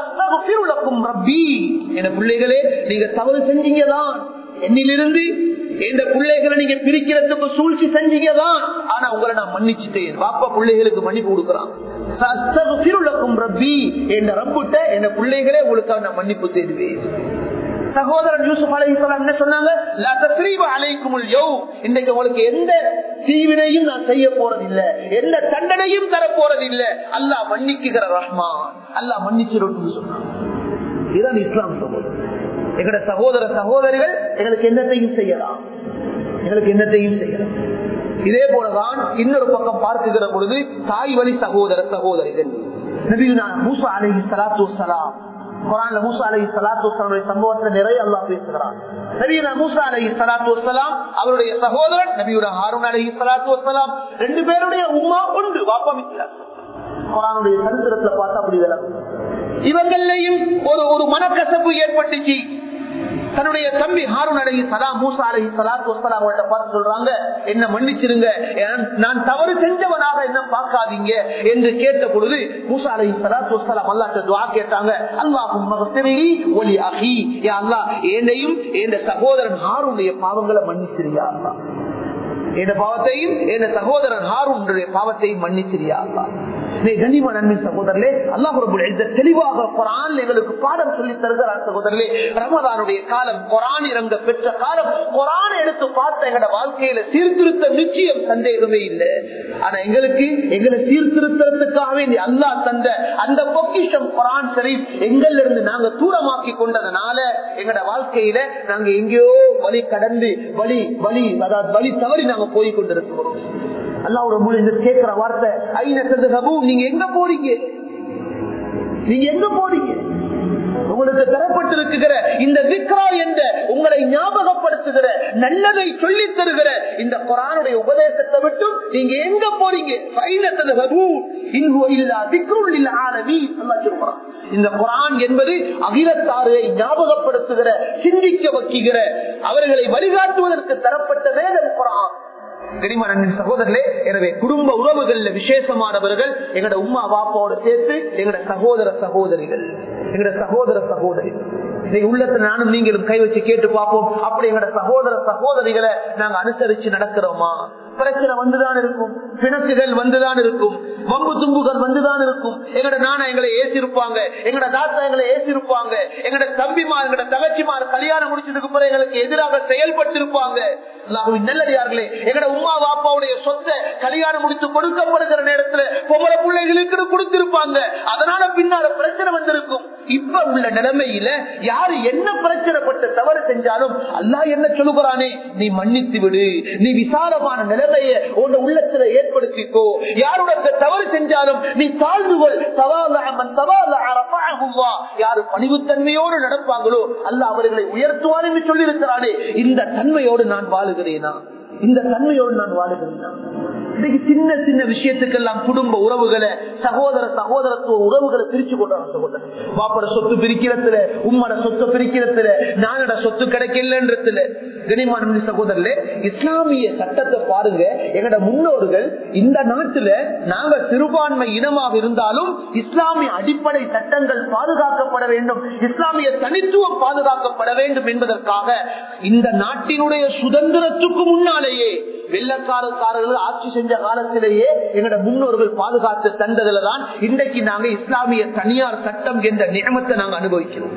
ரப்பி என பிள்ளைகளே நீங்க தவறு செஞ்சீங்கதான் என்னிலிருந்து இந்த பிள்ளைகளை நீங்க பிரிக்கிறதுக்கு சூழ்ச்சி செஞ்சீங்கதான் ஆனா உங்களை நான் மன்னிச்சுட்டேன் பாப்பா பிள்ளைகளுக்கு மன்னிப்பு கொடுக்குறான் ரப்பி என் ரப்புட்ட என் பிள்ளைகளே உங்களுக்கு நான் மன்னிப்பு தேடுவேன் சகோதரன் யூசுப் அலைஹிஸ்லாம் என்ன சொன்னாங்க இன்னைக்கு உங்களுக்கு எந்த தீவினையும் நான் செய்ய போறதில்லை எந்த தண்டனையும் தர போறதில்லை அல்லாஹ் மன்னிக்குகிற ரஹ்மான் அல்லாஹ் மன்னிச்சிடும் சொன்னான் இதுதான் இஸ்லாம் சகோதரர் எங்கட சகோதர சகோதரிகள் எங்களுக்கு என்னத்தையும் செய்யலாம் எங்களுக்கு என்னத்தையும் செய்யலாம் இதே போலதான் இன்னொரு பக்கம் பார்க்குகிற பொழுது தாய் வழி சகோதர சகோதரிகள் நபியுனா மூசா அலஹி சலாத்து வலாம் குரான்ல மூசா அலஹி சலாத்து வலாமுடைய சம்பவத்துல நிறைய அல்லாஹ் பேசுகிறான் நபியுனா மூசா அலஹி சலாத்து வலாம் அவருடைய சகோதரன் நபியுனா ஹாரூன் அலஹி சலாத்து வலாம் ரெண்டு பேருடைய உமா ஒன்று வாப்பா வித்தியாசம் குரானுடைய சரித்திரத்துல பார்த்தா அப்படி விளக்கும் இவங்களையும் ஒரு ஒரு மனக்கசப்பு ஏற்பட்டுச்சு தன்னுடைய தம்பி ஹாரூன் அலஹி சலாம் மூசா அலஹி சலாத்து வசலாம் அவங்கள்ட்ட பார்த்து சொல்றாங்க என்ன மன்னிச்சிருங்க நான் தவறு செஞ்சவனாக என்ன பார்க்காதீங்க என்று கேட்ட பொழுது மூசா அலஹி சலாத்து வசலாம் அல்லாட்ட துவா கேட்டாங்க அல்லாஹும் ஒலி அஹி யா அல்லாஹ் என்னையும் என் சகோதரன் ஹாரூனுடைய பாவங்களை மன்னிச்சிரியா அல்லா என் பாவத்தையும் என் சகோதரன் ஹாரூனுடைய பாவத்தையும் மன்னிச்சிரியா அல்லா கனிமா நன்மை சகோதரர்களே அல்லாஹ் தெளிவாக குரான் எங்களுக்கு பாடம் சொல்லி தருகிறார் சகோதரர்களே ரமதானுடைய காலம் குரான் இறங்க பெற்ற காலம் குரான் எடுத்து பார்த்த எங்களோட வாழ்க்கையில சீர்திருத்த நிச்சயம் சந்தேகமே இல்லை ஆனா எங்களுக்கு எங்களை சீர்திருத்தத்துக்காகவே அல்லாஹ் தந்த அந்த பொக்கிஷம் குரான் சரி எங்கள்ல இருந்து நாங்க தூரமாக்கி கொண்டதுனால எங்களோட வாழ்க்கையில நாங்க எங்கேயோ வழி கடந்து வழி வழி அதாவது வழி தவறி நாங்க போய் கொண்டிருக்கிறோம் அல்லாவோட மொழி கேட்கிற வார்த்தை ஐநூறு நீங்க எங்க போறீங்க நீங்க எங்க போறீங்க உங்களுக்கு தரப்பட்டிருக்கிற இந்த விக்ரா என்ற உங்களை ஞாபகப்படுத்துகிற நல்லதை சொல்லி தருகிற இந்த குரானுடைய உபதேசத்தை விட்டு நீங்க எங்க போறீங்க இந்த குரான் என்பது அகிலத்தாரை ஞாபகப்படுத்துகிற சிந்திக்க வைக்குகிற அவர்களை வழிகாட்டுவதற்கு தரப்பட்ட வேதம் குரான் சகோதரர்களே எனவே குடும்ப உறவுகள்ல விசேஷமானவர்கள் எங்கட உமா பாப்பாவோட சேர்த்து எங்கட சகோதர சகோதரிகள் எங்கட சகோதர சகோதரிகள் இன்னைக்கு உள்ளத்துல நானும் நீங்களும் கை வச்சு கேட்டு பார்ப்போம் அப்படி எங்கட சகோதர சகோதரிகளை நாங்க அனுசரிச்சு நடக்கிறோமா பிரச்சனை வந்துதான் இருக்கும் பிணக்குகள் வந்துதான் இருக்கும் வம்பு தும்புகள் வந்துதான் இருக்கும் எங்கட நானா எங்களை ஏசிருப்பாங்க எங்கட தாத்தா எங்களை ஏசிருப்பாங்க எங்கட தம்பிமார் எங்கட தகச்சிமார் கல்யாணம் முடிச்சதுக்கு பிறகு எங்களுக்கு எதிராக செயல்பட்டிருப்பாங்க நல்லடியார்களே எங்கட உமா பாப்பாவுடைய சொத்தை கல்யாணம் முடித்து கொடுக்கப்படுகிற நேரத்துல பொம்பளை பிள்ளைகளுக்கு கொடுத்திருப்பாங்க அதனால பின்னால பிரச்சனை வந்திருக்கும் இப்ப உள்ள நிலைமையில யாரு என்ன பிரச்சனைப்பட்டு தவறு செஞ்சாலும் அல்லா என்ன சொல்லுகிறானே நீ மன்னித்து விடு நீ விசாலமான நிலைமையை உன் உள்ளத்துல ஏற்படுத்திக்கோ யாருடைய தவறு செஞ்சாலும் நீ தாழ்ந்து கொள் யாரு பணிவுத்தன்மையோடு நடப்பாங்களோ அல்ல அவர்களை உயர்த்துவார் என்று சொல்லியிருக்கிறானே இந்த தன்மையோடு நான் வாழுகிறேனா இந்த தன்மையோடு நான் வாழுகிறேனா இன்னைக்கு சின்ன சின்ன விஷயத்துக்கெல்லாம் குடும்ப உறவுகளை சகோதர சகோதரத்துவ உறவுகளை பிரிச்சு கொண்டாங்க சகோதரர் பாப்பட சொத்து பிரிக்கிறதுல உம்மட சொத்து பிரிக்கிறதுல நானோட சொத்து கிடைக்கலன்றதுல கனிமான சகோதரர்களே இஸ்லாமிய சட்டத்தை பாருங்க எங்கட முன்னோர்கள் இந்த நாட்டுல நாங்க சிறுபான்மை இனமாக இருந்தாலும் இஸ்லாமிய அடிப்படை சட்டங்கள் பாதுகாக்கப்பட வேண்டும் இஸ்லாமிய தனித்துவம் பாதுகாக்கப்பட வேண்டும் என்பதற்காக இந்த நாட்டினுடைய சுதந்திரத்துக்கு முன்னாலேயே வெள்ளக்காரக்காரர்கள் ஆட்சி செஞ்ச காலத்திலேயே எங்கட முன்னோர்கள் பாதுகாத்து தந்ததுல தான் இன்றைக்கு நாங்க இஸ்லாமிய தனியார் சட்டம் என்ற நியமத்தை நாங்க அனுபவிக்கிறோம்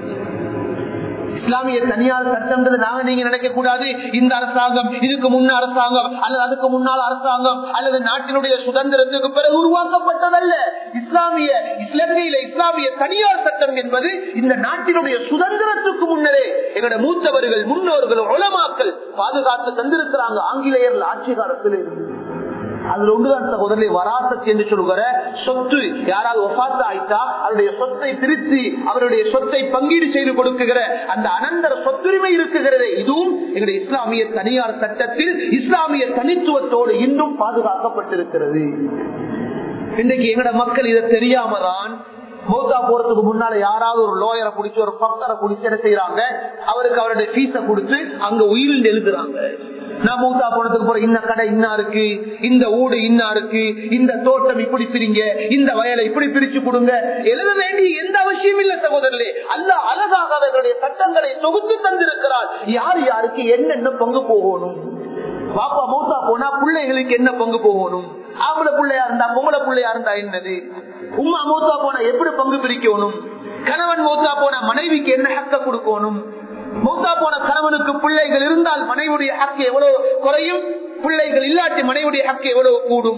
இஸ்லாமிய தனியார் சட்டம்ன்றது நாங்க நீங்க நினைக்க கூடாது இந்த அரசாங்கம் இதுக்கு முன்ன அரசாங்கம் அல்லது அதுக்கு முன்னால் அரசாங்கம் அல்லது நாட்டினுடைய சுதந்திரத்துக்கு பிறகு உருவாக்கப்பட்டதல்ல இஸ்லாமிய இலங்கையில இஸ்லாமிய தனியார் சட்டம் என்பது இந்த நாட்டினுடைய சுதந்திரத்துக்கு முன்னரே எங்களோட மூத்தவர்கள் முன்னோர்கள் உளமாக்கல் பாதுகாத்து தந்திருக்கிறாங்க ஆங்கிலேயர்கள் ஆட்சி காலத்தில் இருந்து அதுல ஒன்றுதான் சகோதரனை வராசத் என்று சொல்கிற சொத்து யாராவது ஒப்பாத்து ஆயிட்டா அவருடைய சொத்தை பிரித்து அவருடைய சொத்தை பங்கீடு செய்து கொடுக்குகிற அந்த அனந்தர சொத்துரிமை இருக்குகிறதே இதுவும் எங்களுடைய இஸ்லாமிய தனியார் சட்டத்தில் இஸ்லாமிய தனித்துவத்தோடு இன்னும் பாதுகாக்கப்பட்டிருக்கிறது இன்றைக்கு எங்கட மக்கள் இதை தெரியாம தான் மௌத்தா போறதுக்கு முன்னால யாராவது ஒரு லோயரை குடிச்சு ஒரு பக்தரை குடிச்சு என்ன செய்யறாங்க அவருக்கு அவருடைய பீஸ கொடுத்து அங்க உயிரில் எழுதுறாங்க நான் மூத்தா போனதுக்கு போற இந்த கடை இன்னா இருக்கு இந்த ஊடு இன்னா இருக்கு இந்த தோட்டம் இப்படி பிரிங்க இந்த வயலை இப்படி பிரிச்சு கொடுங்க எழுத வேண்டிய எந்த அவசியம் இல்ல சகோதரர்களே அல்ல அழகாக அவர்களுடைய சட்டங்களை தொகுத்து தந்திருக்கிறார் யார் யாருக்கு என்னென்ன பங்கு போகணும் பாப்பா மூத்தா போனா பிள்ளைகளுக்கு என்ன பங்கு போகணும் ஆம்பளை பிள்ளையா இருந்தா பொம்பளை பிள்ளையா இருந்தா என்னது உமா மூத்தா போனா எப்படி பங்கு பிரிக்கணும் கணவன் மூத்தா போனா மனைவிக்கு என்ன ஹக்க கொடுக்கணும் மூத்தா போன கணவனுக்கு பிள்ளைகள் இருந்தால் மனைவியுடைய ஹக்கு எவ்வளவு குறையும் பிள்ளைகள் இல்லாட்டி மனைவியுடைய ஹக்கு எவ்வளவு கூடும்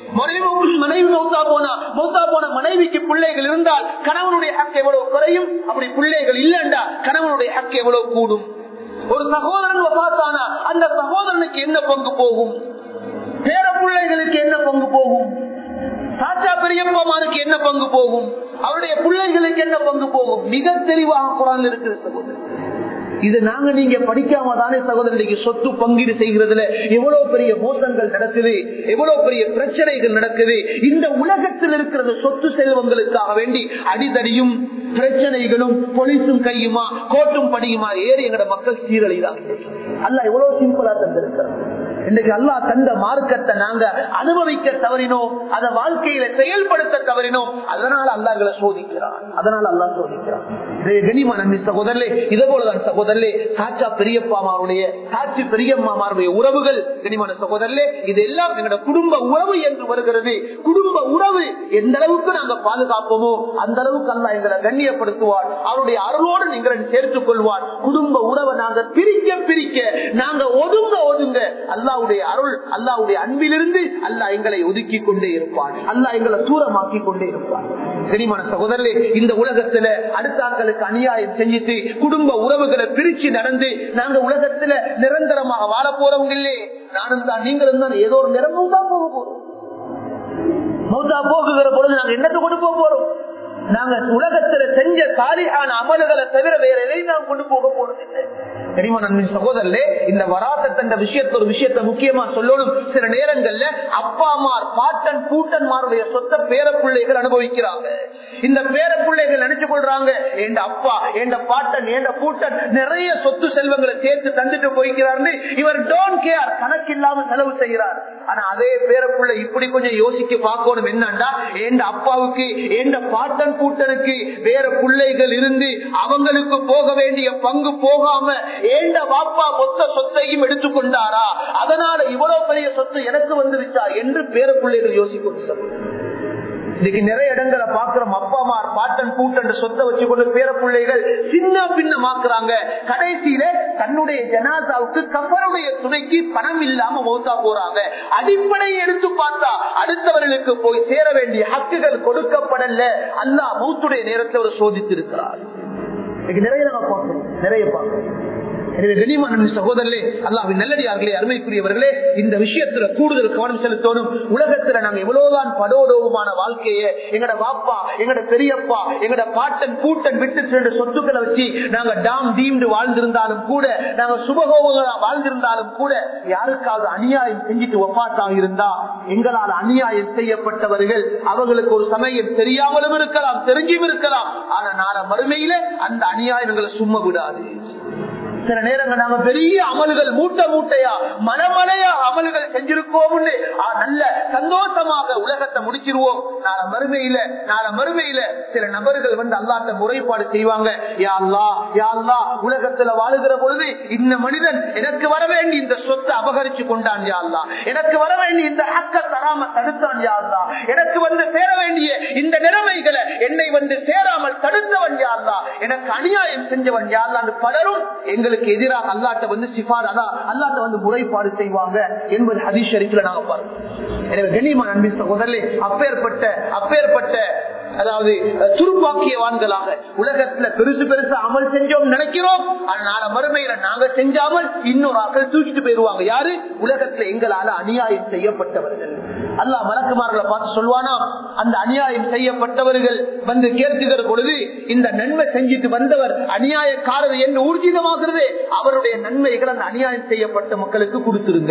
மனைவி மௌத்தா போனா மௌத்தா போன மனைவிக்கு பிள்ளைகள் இருந்தால் கணவனுடைய ஹக்கு எவ்வளவு குறையும் அப்படி பிள்ளைகள் இல்லைண்டா கணவனுடைய ஹக்கு எவ்வளவு கூடும் ஒரு சகோதரன் பார்த்தானா அந்த சகோதரனுக்கு என்ன பங்கு போகும் பேர பிள்ளைகளுக்கு என்ன பங்கு போகும் சாச்சா பெரியப்பமாருக்கு என்ன பங்கு போகும் அவருடைய பிள்ளைகளுக்கு என்ன பங்கு போகும் மிக தெளிவாக குரான் இருக்கிற சகோதரன் இது நாங்க நீங்க படிக்காம தானே சகோதரனுக்கு சொத்து பங்கீடு செய்கிறதுல எவ்வளவு பெரிய மோசங்கள் நடக்குது எவ்வளவு பெரிய பிரச்சனைகள் நடக்குது இந்த உலகத்தில் இருக்கிறது சொத்து செல்வங்களுக்காக வேண்டி அடிதடியும் பிரச்சனைகளும் பொலிசும் கையுமா கோட்டும் படியுமா ஏறி எங்கட மக்கள் சீரழிதான் அல்ல எவ்வளவு சிம்பிளா தந்திருக்கிறார் இன்னைக்கு அல்லா தந்த மார்க்கத்தை நாங்க அனுபவிக்க தவறினோம் அதை வாழ்க்கையில செயல்படுத்த தவறினோம் அதனால அல்லாங்களை சோதிக்கிறான் அதனால அல்லா சோதிக்கிறான் கனிமா நம்பி சகோதரே இதே போலதான் சகோதரே சாச்சா பெரியப்பாமாருடைய சாட்சி பெரியம்மாமாருடைய உறவுகள் கனிமான சகோதரே இது எல்லாம் எங்களோட குடும்ப உறவு என்று வருகிறது குடும்ப உறவு எந்த அளவுக்கு நாங்க பாதுகாப்போமோ அந்த அளவுக்கு அல்லா எங்களை கண்ணியப்படுத்துவார் அவருடைய அருளோடு நீங்கள் சேர்த்துக் கொள்வார் குடும்ப உறவை நாங்க பிரிக்க பிரிக்க நாங்க ஒதுங்க ஒதுங்க அல்லாவுடைய அருள் அல்லாவுடைய அன்பிலிருந்து அல்லா எங்களை ஒதுக்கி கொண்டே இருப்பார் அல்லா எங்களை தூரமாக்கி கொண்டே இருப்பார் தெரியுமான சகோதரே இந்த உலகத்துல அடுத்தாக்களுக்கு அநியாயம் செஞ்சுட்டு குடும்ப உறவுகளை பிரிச்சு நடந்து நாங்க உலகத்துல நிரந்தரமாக வாழ போறவங்க இல்லையே நானும் தான் நீங்களும் தான் ஏதோ ஒரு நிறமும் தான் போக போறோம் மௌத்தா போகுகிற பொழுது நாங்க என்னத்தை கொண்டு போக போறோம் நாங்க உலகத்துல செஞ்ச சாலிகான அமல்களை தவிர வேற எதையும் நாம் கொண்டு போக போறது இல்லை தெரியுமா நண்பன் சகோதரே இந்த வராசத் என்ற விஷயத்த ஒரு விஷயத்த முக்கியமா சொல்லணும் சில நேரங்கள்ல அப்பாமார் பாட்டன் பூட்டன்மாருடைய சொத்த பேர பிள்ளைகள் அனுபவிக்கிறாங்க இந்த பேர பிள்ளைகள் நினைச்சு கொள்றாங்க என் அப்பா என் பாட்டன் என் பூட்டன் நிறைய சொத்து செல்வங்களை சேர்த்து தந்துட்டு போய்க்கிறார்னு இவர் டோன்ட் கேர் கணக்கு இல்லாம செலவு செய்கிறார் ஆனா அதே பேர பிள்ளை இப்படி கொஞ்சம் யோசிக்க பார்க்கணும் என்னண்டா என் அப்பாவுக்கு என் பாட்டன் கூட்டனுக்கு வேற பிள்ளைகள் இருந்து அவங்களுக்கு போக வேண்டிய பங்கு போகாம ஏண்ட வாப்பா மொத்த சொத்தையும் எடுத்துக்கொண்டாரா அதனால இவ்வளவு பெரிய சொத்து எனக்கு வந்துருச்சா என்று பேர பிள்ளைகள் யோசிக்கணும் இன்னைக்கு நிறைய இடங்களை பாக்குறோம் அப்பாமார் பாட்டன் பூட்டன் சொத்தை வச்சுக்கொண்டு பேர பிள்ளைகள் சின்ன பின்னமாக்குறாங்க கடைசியில தன்னுடைய ஜனாதாவுக்கு கப்பருடைய துணைக்கு பணம் இல்லாம மௌத்தா போறாங்க அடிப்படையை எடுத்து பார்த்தா அடுத்தவர்களுக்கு போய் சேர வேண்டிய ஹக்குகள் கொடுக்கப்படல அல்லா மௌத்துடைய நேரத்தை அவர் சோதித்திருக்கிறார் நிறைய நம்ம பார்க்கணும் நிறைய பார்க்கணும் எனவே கனிமான சகோதரர்களே அல்லாவின் நல்லடியார்களே அருமைக்குரியவர்களே இந்த விஷயத்துல கூடுதல் கவனம் செலுத்தணும் உலகத்துல நாங்க எவ்வளவுதான் படோடோபமான வாழ்க்கையை எங்கட வாப்பா எங்கட பெரியப்பா எங்கட பாட்டன் கூட்டன் விட்டு சென்ற சொத்துக்களை வச்சு நாங்க டாம் டீம்டு வாழ்ந்திருந்தாலும் கூட நாங்க சுபகோபங்களா வாழ்ந்திருந்தாலும் கூட யாருக்காவது அநியாயம் செஞ்சுட்டு ஒப்பாத்தாக இருந்தா எங்களால் அநியாயம் செய்யப்பட்டவர்கள் அவர்களுக்கு ஒரு சமயம் தெரியாமலும் இருக்கலாம் தெரிஞ்சும் இருக்கலாம் ஆனா நாள மறுமையில அந்த அநியாயங்களை சும்மா விடாது சில நேரங்கள் நாம பெரிய அமல்கள் மூட்டை மூட்டையா மனமலையா அமல்கள் செஞ்சிருக்கோம்னு நல்ல சந்தோஷமாக உலகத்தை முடிச்சிருவோம் நாள மறுமையில நாள மறுமையில சில நபர்கள் வந்து அல்லாட்ட முறைப்பாடு செய்வாங்க யா அல்லா யா அல்லா உலகத்துல வாழுகிற பொழுது இந்த மனிதன் எனக்கு வர வேண்டிய இந்த சொத்தை அபகரிச்சு கொண்டான் யா அல்லா எனக்கு வர வேண்டிய இந்த ஹக்க தராம தடுத்தான் யா அல்லா எனக்கு வந்து சேர வேண்டிய இந்த நிலைமைகளை என்னை வந்து சேராமல் தடுத்தவன் யா அல்லா எனக்கு அநியாயம் செஞ்சவன் யா அல்லான்னு பலரும் எங்களுக்கு அவர்களுக்கு எதிராக அல்லாட்ட வந்து சிபார் அதான் அல்லாட்ட வந்து முறைப்பாடு செய்வாங்க என்பது ஹதீஷ் ஷரீஃப்ல நாங்க பார்க்கிறோம் எனவே கண்ணியமான அன்பின் சகோதரே அப்பேற்பட்ட அப்பேற்பட்ட அதாவது துருப்பாக்கியவான்களாக உலகத்துல பெருசு பெருசு அமல் செஞ்சோம் நினைக்கிறோம் அதனால மறுமையில நாங்க செஞ்சாமல் இன்னொரு ஆக்கள் தூக்கிட்டு போயிருவாங்க யாரு உலகத்துல எங்களால அநியாயம் செய்யப்பட்டவர்கள் அல்லா மலக்குமார்களை பார்த்து சொல்வானா அந்த அநியாயம் செய்யப்பட்டவர்கள் வந்து கேட்குகிற பொழுது இந்த நன்மை செஞ்சுட்டு வந்தவர் அநியாயக்காரர் என்று ஊர்ஜிதமாகிறது அவருடைய நன்மைகள் அந்த அநியாயம் செய்யப்பட்ட மக்களுக்கு கொடுத்துருங்க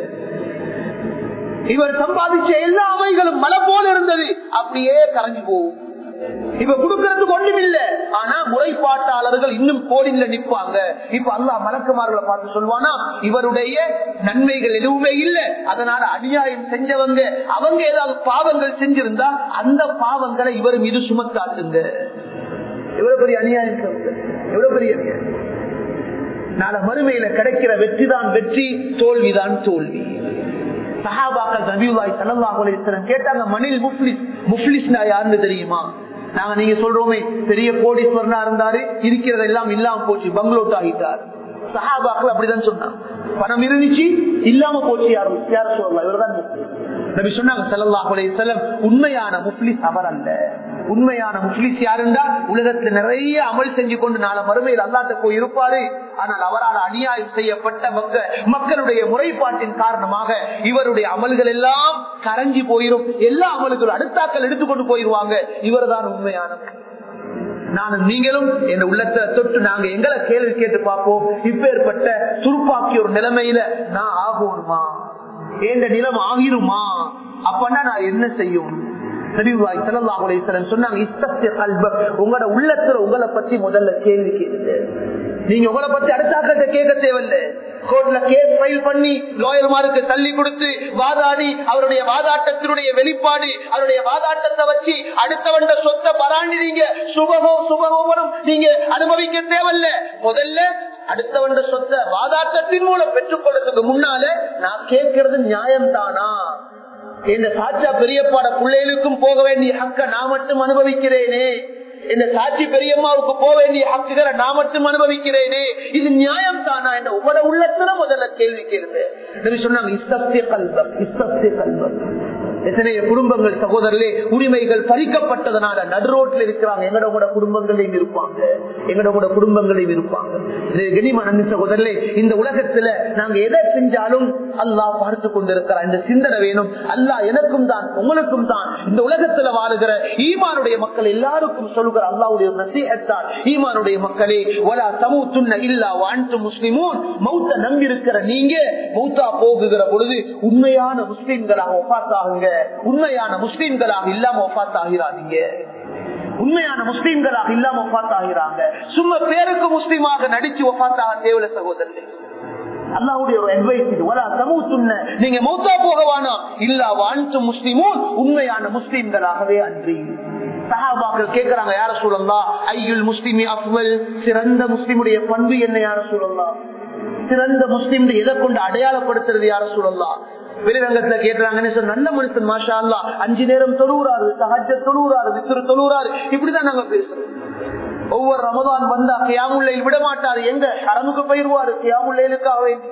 இவர் சம்பாதிச்ச எல்லா அவைகளும் மலை போல இருந்தது அப்படியே கரைஞ்சு போகும் இப்ப கொடுக்கறதுக்கு ஒண்ணும் இல்ல ஆனா முறைப்பாட்டாளர்கள் இன்னும் கோடில நிற்பாங்க இப்ப அல்லா மலக்குமார்களை பார்த்து சொல்வானா இவருடைய நன்மைகள் எதுவுமே இல்ல அதனால அநியாயம் செஞ்சவங்க அவங்க ஏதாவது பாவங்கள் செஞ்சிருந்தா அந்த பாவங்களை இவர் மீது சுமத்தாட்டுங்க எவ்வளவு பெரிய அநியாயம் எவ்வளவு பெரிய அநியாயம் நாள மறுமையில கிடைக்கிற வெற்றி தான் வெற்றி தோல்விதான் தோல்வி சஹாபாக்கள் நபிவாய் சல்லாஹ் கேட்டாங்க மணில் முஃப்லிஸ் முஃப்லிஸ்னா யாருன்னு தெரியுமா நாங்க நீங்க சொல்றோமே பெரிய கோடீஸ்வரனா இருந்தாரு இருக்கிறது எல்லாம் இல்லாம போச்சு பங்களோட் ஆகிட்டார் சஹாபாக்கள் அப்படிதான் சொன்னாங்க பணம் இருந்துச்சு இல்லாம போச்சு யாரும் யாரும் சொல்லலாம் இவர்தான் நபி சொன்னாங்க சல்லாஹ் செல்லம் உண்மையான முஃப்லிஸ் அவர் அல்ல உண்மையான முஸ்லிஸ் யாருண்டா உலகத்துல நிறைய அமல் செஞ்சு கொண்டு நாளை மறுமையில் அல்லாட்ட போய் இருப்பாரு ஆனால் அவரால் அநியாயம் செய்யப்பட்ட மக்க மக்களுடைய முறைப்பாட்டின் காரணமாக இவருடைய அமல்கள் எல்லாம் கரைஞ்சி போயிரும் எல்லா அமல்களும் அடுத்தாக்கள் எடுத்துக்கொண்டு போயிருவாங்க இவர்தான் உண்மையானவர் நானும் நீங்களும் என் உள்ளத்தை தொட்டு நாங்க எங்களை கேள்வி கேட்டு பார்ப்போம் இப்பேற்பட்ட துருப்பாக்கி ஒரு நிலைமையில நான் ஆகணுமா எந்த நிலம் ஆகிருமா அப்பன்னா நான் என்ன செய்யும் உங்களோட உள்ளத்துல உங்களை பத்தி முதல்ல கேள்வி கேளுங்க நீங்க உங்களை பத்தி அடுத்தாக்கிட்ட கேட்க தேவையில்லை கோர்ட்ல கேஸ் ஃபைல் பண்ணி லாயர்மாருக்கு தள்ளி கொடுத்து வாதாடி அவருடைய வாதாட்டத்தினுடைய வெளிப்பாடு அவருடைய வாதாட்டத்தை வச்சு அடுத்தவண்ட சொத்தை பராண்டினீங்க சுபகோ சுபகோவரும் நீங்க அனுபவிக்க தேவையில்ல முதல்ல அடுத்தவண்ட சொத்தை வாதாட்டத்தின் மூலம் பெற்றுக்கொள்றதுக்கு முன்னால நான் கேட்கறது நியாயம் தானா இந்த சாச்சா பெரியப்பாட பிள்ளைகளுக்கும் போக வேண்டிய ஹக்க நான் மட்டும் அனுபவிக்கிறேனே இந்த சாட்சி பெரியம்மாவுக்கு போக வேண்டிய ஹக்குகளை நான் மட்டும் அனுபவிக்கிறேனே இது நியாயம் தானா என்ற உங்களோட உள்ளத்துல முதல்ல கேள்வி கேளுங்க சொன்னாங்க இஸ்தப்திய கல்வம் இஸ்தப்திய கல்வம் எத்தனைய குடும்பங்கள் சகோதரர்களே உரிமைகள் பறிக்கப்பட்டதனால நடுரோட்டில் இருக்கிறாங்க எங்கட கூட குடும்பங்களையும் இருப்பாங்க எங்கட கூட குடும்பங்களையும் இருப்பாங்க கனிமன சகோதரர்களே இந்த உலகத்துல நாங்க எதை செஞ்சாலும் அல்லாஹ் பார்த்து கொண்டிருக்கிறார் இந்த சிந்தனை வேணும் அல்லாஹ் எனக்கும் தான் உங்களுக்கும் தான் இந்த உலகத்துல வாழுகிற ஈமானுடைய மக்கள் எல்லாருக்கும் சொல்லுகிற அல்லாவுடைய நசீகத்தால் ஈமானுடைய மக்களே ஒலா சமூத்துன்ன இல்லா வாழ்த்து முஸ்லிமூன் மௌத்த நம்பி இருக்கிற நீங்க மௌத்தா போகுகிற பொழுது உண்மையான முஸ்லிம்களாக ஒப்பாத்தாகுங்க உண்மையான முஸ்லிம்களாக இல்லாம ஒப்பாத்தாகிறாதீங்க உண்மையான முஸ்லிம்களாக இல்லாம ஒப்பாத்தாகிறாங்க சும்மா பேருக்கு முஸ்லீமாக நடிச்சு ஒப்பாத்தாக தேவல சகோதரர்கள் அல்லாவுடைய ஒரு அட்வைஸ் இது வலா சமூத்துன்ன நீங்க மௌத்தா போகவானா இல்லா வாழ்த்து முஸ்லிமும் உண்மையான முஸ்லிம்களாகவே அன்றி சஹாபாக்கள் கேட்கிறாங்க யார சூழல்லா ஐயுல் முஸ்லிமி அப்வல் சிறந்த முஸ்லிமுடைய பண்பு என்ன யார சூழல்லாம் சிறந்த முஸ்லிம் எதை கொண்டு அடையாளப்படுத்துறது யார சூழல்லாம் வெளிரங்கத்துல கேட்டாங்கன்னு சொன்ன நல்ல மனுஷன் மாஷா அல்லா அஞ்சு நேரம் தொழுகிறாரு சஹஜ தொழுகிறாரு வித்திரு தொழுகிறாரு இப்படிதான் நாங்க பேசுறோம் ஒவ்வொரு ரமதான் வந்தா கியாமுல்லையில் விட மாட்டாரு எங்க அரமுக்கு பயிர்வாரு கியாமுல்லையிலுக்காக வேண்டி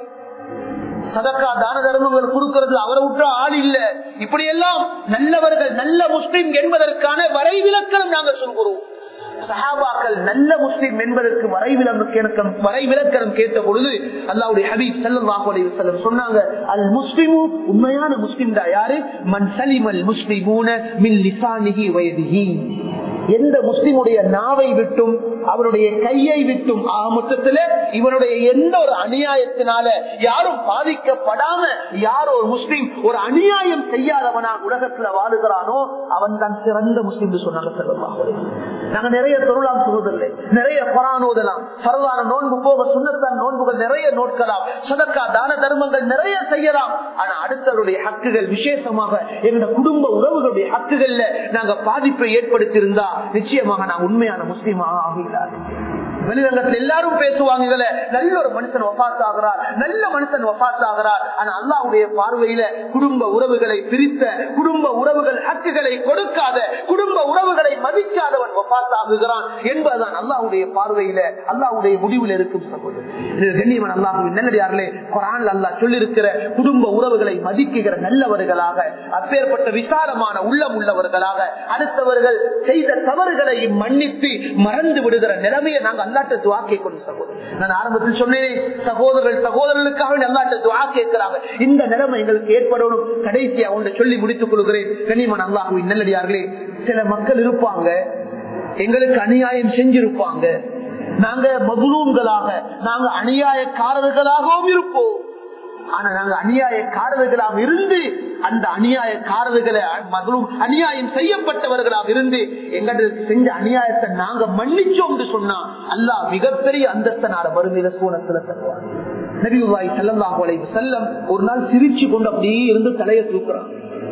சதக்கா தான தர்மங்கள் கொடுக்கறதுல அவரை விட்டா ஆள் இல்ல இப்படி எல்லாம் நல்லவர்கள் நல்ல முஸ்லிம் என்பதற்கான வரைவிலக்கணம் நாங்க சொல்கிறோம் சஹாபாக்கள் நல்ல முஸ்லிம் என்பதற்கு வரைவிலக்கம் வரைவிலக்கணம் கேட்ட பொழுது அல்லாவுடைய ஹபீப் செல்லம் சொன்னாங்க அல் முஸ்லிமு உண்மையான முஸ்லிம் தான் யாரு மன் சலிம் அல் முஸ்லிமூன மின் லிசானிகி வயதிகி எந்த முஸ்லிமுடைய நாவை விட்டும் அவருடைய கையை விட்டும் மொத்தத்துல இவனுடைய எந்த ஒரு அநியாயத்தினால யாரும் பாதிக்கப்படாம யார் ஒரு முஸ்லீம் ஒரு அநியாயம் செய்யாதவனா உலகத்துல வாழுகிறானோ அவன் தான் சிறந்த முஸ்லீம் சொன்னாங்க செல்லலாம் நாங்க நிறைய தொழிலாம் சொல்வதில்லை நிறைய பரானோதலாம் சரதான நோன்பு போக சுண்ணத்தான் நோன்புகள் நிறைய நோட்கலாம் சதக்கா தான தர்மங்கள் நிறைய செய்யலாம் ஆனா அடுத்தவருடைய ஹக்குகள் விசேஷமாக எங்க குடும்ப உறவுகளுடைய ஹக்குகள்ல நாங்க பாதிப்பை ஏற்படுத்தியிருந்தா நிச்சயமாக நான் உண்மையான முஸ்லீமாக ஆகிறார் வெளிரங்கத்தில் எல்லாரும் பேசுவாங்க இதுல நல்ல ஒரு மனுஷன் வபாத் ஆகிறார் நல்ல மனுஷன் வபாத் ஆகிறார் ஆனா அல்லாவுடைய பார்வையில குடும்ப உறவுகளை பிரித்த குடும்ப உறவுகள் ஹக்குகளை கொடுக்காத குடும்ப உறவுகளை மதிக்காதவன் வபாத் ஆகுகிறான் என்பதுதான் அல்லாவுடைய பார்வையில அல்லாவுடைய முடிவில் இருக்கும் சகோதரர் கண்ணியவன் அல்லாஹுவின் நல்லடியார்களே குரான் அல்லாஹ் சொல்லிருக்கிற குடும்ப உறவுகளை மதிக்குகிற நல்லவர்களாக அப்பேற்பட்ட விசாலமான உள்ளம் உள்ளவர்களாக அடுத்தவர்கள் செய்த தவறுகளை மன்னித்து மறந்து விடுகிற நிலைமையை நாங்கள் அல்லாட்ட துவா கேட்கணும் சகோதரர் நான் ஆரம்பத்தில் சொன்னேன் சகோதரர்கள் சகோதரர்களுக்காக அல்லாட்ட துவா கேட்கிறாங்க இந்த நிலைமை எங்களுக்கு ஏற்படணும் கடைசியா ஒன்றை சொல்லி முடித்துக் கொள்கிறேன் கனிமன் அல்லாஹுவின் நல்லடியார்களே சில மக்கள் இருப்பாங்க எங்களுக்கு அநியாயம் செஞ்சிருப்பாங்க நாங்க மகுலூம்களாக நாங்க அநியாயக்காரர்களாகவும் இருப்போம் ஆனா நாங்க அநியாயக்காரர்களாக இருந்து அந்த அநியாயக்காரர்களை மகளும் அநியாயம் செய்யப்பட்டவர்களாக இருந்து எங்களுக்கு செஞ்ச அநியாயத்தை நாங்க மன்னிச்சோம் சொன்னா அல்லாஹ் மிகப்பெரிய அந்தஸ்தனால வறுமையில சூனத்துல தருவார் நபிவாய் செல்லல்லாஹு செல்லம் ஒரு நாள் சிரிச்சு கொண்டு அப்படியே இருந்து தலையை தூக்குறான்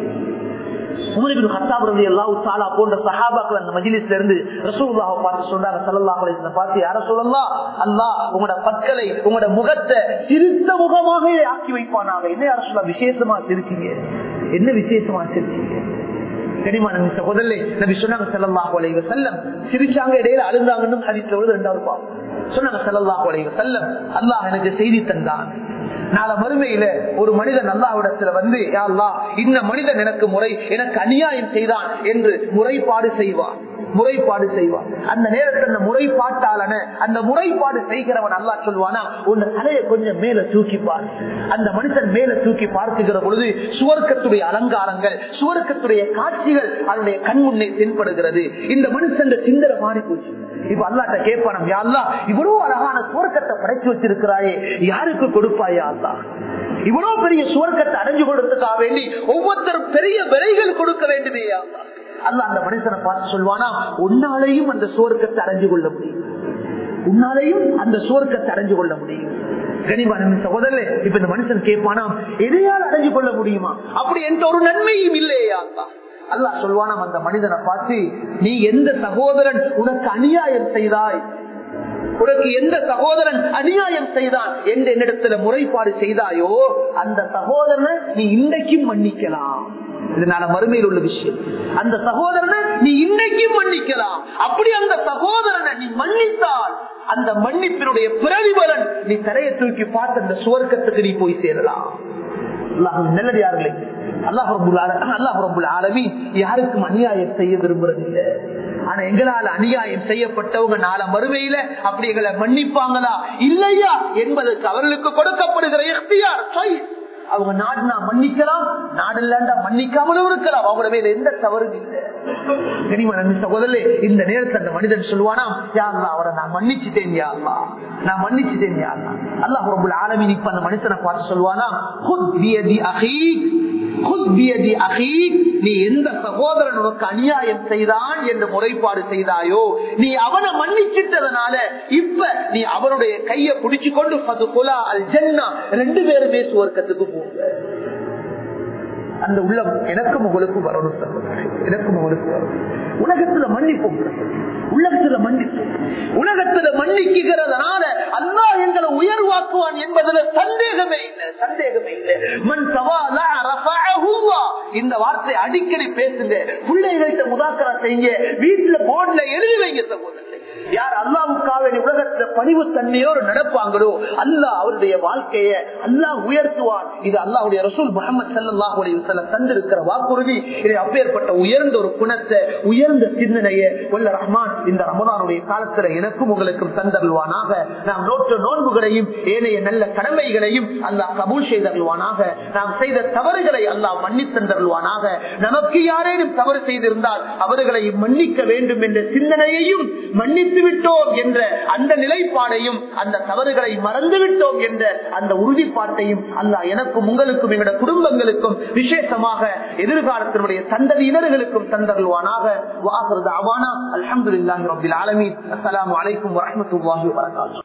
போன்ற சஹாபாக்கள் அந்த மஜிலிஸ்ல இருந்து ரசூல்லாவை பார்த்து சொன்னாங்க சல்லாஹ் பார்த்து யார சொல்லலாம் அல்லா உங்களோட பற்களை உங்களோட முகத்தை சிரித்த முகமாக ஆக்கி வைப்பானாங்க என்ன யார சொல்ல விசேஷமா சிரிச்சீங்க என்ன விசேஷமா சிரிச்சீங்க கனிமான சகோதரே நபி சொன்னாங்க செல்லல்லாஹு அலைவ செல்லம் சிரிச்சாங்க இடையில அழுந்தாங்கன்னு ஹரித்துல ரெண்டாவது பாவம் சொன்னாங்க செல்லல்லாஹு அலைவ செல்லம் அல்லாஹ் எனக்கு செய்தி தந்தான் நாளை மறுமையில ஒரு மனிதன் அல்லாஹ்விடத்துல வந்து யா அல்லாஹ் இந்த மனிதன் எனக்கு முறை எனக்கு அநியாயம் செய்தான் என்று முறைப்பாடு செய்வான் முறைப்பாடு செய்வான் அந்த நேரத்தில் அந்த முறைப்பாட்டாளன அந்த முறைப்பாடு செய்கிறவன் அல்லா சொல்வானா உன் தலையை கொஞ்சம் மேல தூக்கிப்பார் அந்த மனுஷன் மேல தூக்கி பார்க்குகிற பொழுது சுவர்க்கத்துடைய அலங்காரங்கள் சுவர்க்கத்துடைய காட்சிகள் அவனுடைய கண் முன்னே தென்படுகிறது இந்த மனுஷன் சிந்தனை மாறி போச்சு இப்ப அல்லாட்ட கேட்பானம் யாழ்லா இவ்வளவு அழகான சுவர்க்கத்தை படைச்சு வச்சிருக்கிறாயே யாருக்கு கொடுப்பாயா அல்லா இவ்வளவு பெரிய சுவர்க்கத்தை அடைஞ்சு கொடுத்துக்கா வேண்டி ஒவ்வொருத்தரும் பெரிய விலைகள் கொடுக்க வேண்டுமே அல்லா அல்ல அந்த மனுஷனை பார்த்து சொல்வானா உன்னாலையும் அந்த சுவர்க்கத்தை அடைஞ்சு கொள்ள முடியும் உன்னாலையும் அந்த சுவர்க்கத்தை அடைஞ்சு கொள்ள முடியும் கனிமான சகோதரே இப்ப இந்த மனுஷன் கேட்பானா எதையால் அடைஞ்சு கொள்ள முடியுமா அப்படி எந்த ஒரு நன்மையும் இல்லையா அல்லா சொல்வானாம் அந்த மனிதனை பார்த்து நீ எந்த சகோதரன் உனக்கு அநியாயம் செய்தாய் உனக்கு எந்த சகோதரன் அநியாயம் செய்தான் என்று என்னிடத்துல முறைப்பாடு செய்தாயோ அந்த சகோதரனை நீ இன்றைக்கும் மன்னிக்கலாம் இதனால மறுமையில் உள்ள விஷயம் அந்த சகோதரனை நீ இன்னைக்கும் மன்னிக்கலாம் அப்படி அந்த சகோதரனை நீ மன்னித்தால் அந்த மன்னிப்பினுடைய பிரதிபலன் நீ தரையை தூக்கி பார்த்து அந்த சுவர்க்கத்துக்கு நீ போய் சேரலாம் நல்லதார்களே அல்லாஹ் யாருக்கும் அநியாயம் செய்ய விரும்புறதில்லை ஆனா எங்களால் அநியாயம் செய்யப்பட்டவங்க நாள மறுமையில அப்படி எங்களை மன்னிப்பாங்களா இல்லையா என்பதற்கு அவர்களுக்கு கொடுக்கப்படுகிற எஃப்டிஆர் அவங்க நாடுனா மன்னிக்கலாம் நாடு இல்லாண்டா மன்னிக்காமலும் இருக்கலாம் அவங்களோட மேல எந்த தவறும் இல்லை கனிமன் சகோதரே இந்த நேரத்தில் அந்த மனிதன் சொல்லுவானா யாருலா அவரை நான் மன்னிச்சுட்டேன் யாருலா நான் மன்னிச்சுட்டேன் யாருலா அல்லாஹ் ரபுல் ஆலமின் இப்ப அந்த மனுஷனை பார்த்து சொல்லுவானா நீ எந்த சகோதரன் உனக்கு அநியாயம் செய்தான் என்று முறைப்பாடு செய்தாயோ நீ அவனை மன்னிச்சிட்டதனால இப்ப நீ அவனுடைய கைய பிடிச்சு கொண்டு ரெண்டு பேருமே சுவர்க்கத்துக்கு போங்க அந்த உள்ளம் எனக்கும் உங்களுக்கும் வரணும் எனக்கும் உங்களுக்கு வரும் உலகத்துல மன்னிப்போம் உலகத்துல மன்னிப்போம் உலகத்துல மன்னிக்கிறதுனால அல்லா எங்களை உயர்வாக்குவான் என்பதுல சந்தேகமே இல்லை சந்தேகமே இல்லை மண் சவாலா இந்த வார்த்தை அடிக்கடி பேசுங்க பிள்ளைகள்கிட்ட முதாக்கரா செய்யுங்க வீட்டுல போர்ட்ல எழுதி வைங்க சகோதரர் யார் அல்லாவுக்காக உலகத்துல பணிவு தன்மையோடு நடப்பாங்களோ அல்லாஹ் அவருடைய வாழ்க்கைய அல்லாஹ் உயர்த்துவான் இது அல்லாஹுடைய ரசூல் முகமது சல்லாஹ் செல்லம் தந்திருக்கிற வாக்குறுதி இதை அப்பேற்பட்ட உயர்ந்த ஒரு குணத்தை உயர்ந்த சிந்தனையை உள்ள ரஹ்மான் இந்த ரமதானுடைய காலத்துல எனக்கும் உங்களுக்கும் தந்தருவானாக நாம் நோட்டு நோன்புகளையும் ஏனைய நல்ல கடமைகளையும் அல்லாஹ் கபூல் செய்தருவானாக நாம் செய்த தவறுகளை அல்லாஹ் மன்னித்தந்தருவானாக நமக்கு யாரேனும் தவறு செய்திருந்தால் அவர்களை மன்னிக்க வேண்டும் என்ற சிந்தனையையும் மன்னித்து விட்டோம் என்ற அந்த நிலைப்பாடையும் அந்த தவறுகளை மறந்து விட்டோம் என்ற அந்த உறுதிப்பாட்டையும் அல்லாஹ் எனக்கும் உங்களுக்கும் எங்களுடைய குடும்பங்களுக்கும் விசேஷமாக எதிர்காலத்தினுடைய சந்ததியினர்களுக்கும் தந்தருவானாக வாகிறது அவானா அலமதுல்லாஹி ரபில் ஆலமி அஸ்லாம் வலைக்கம் வரமத்துல்லாஹி வரகாத்து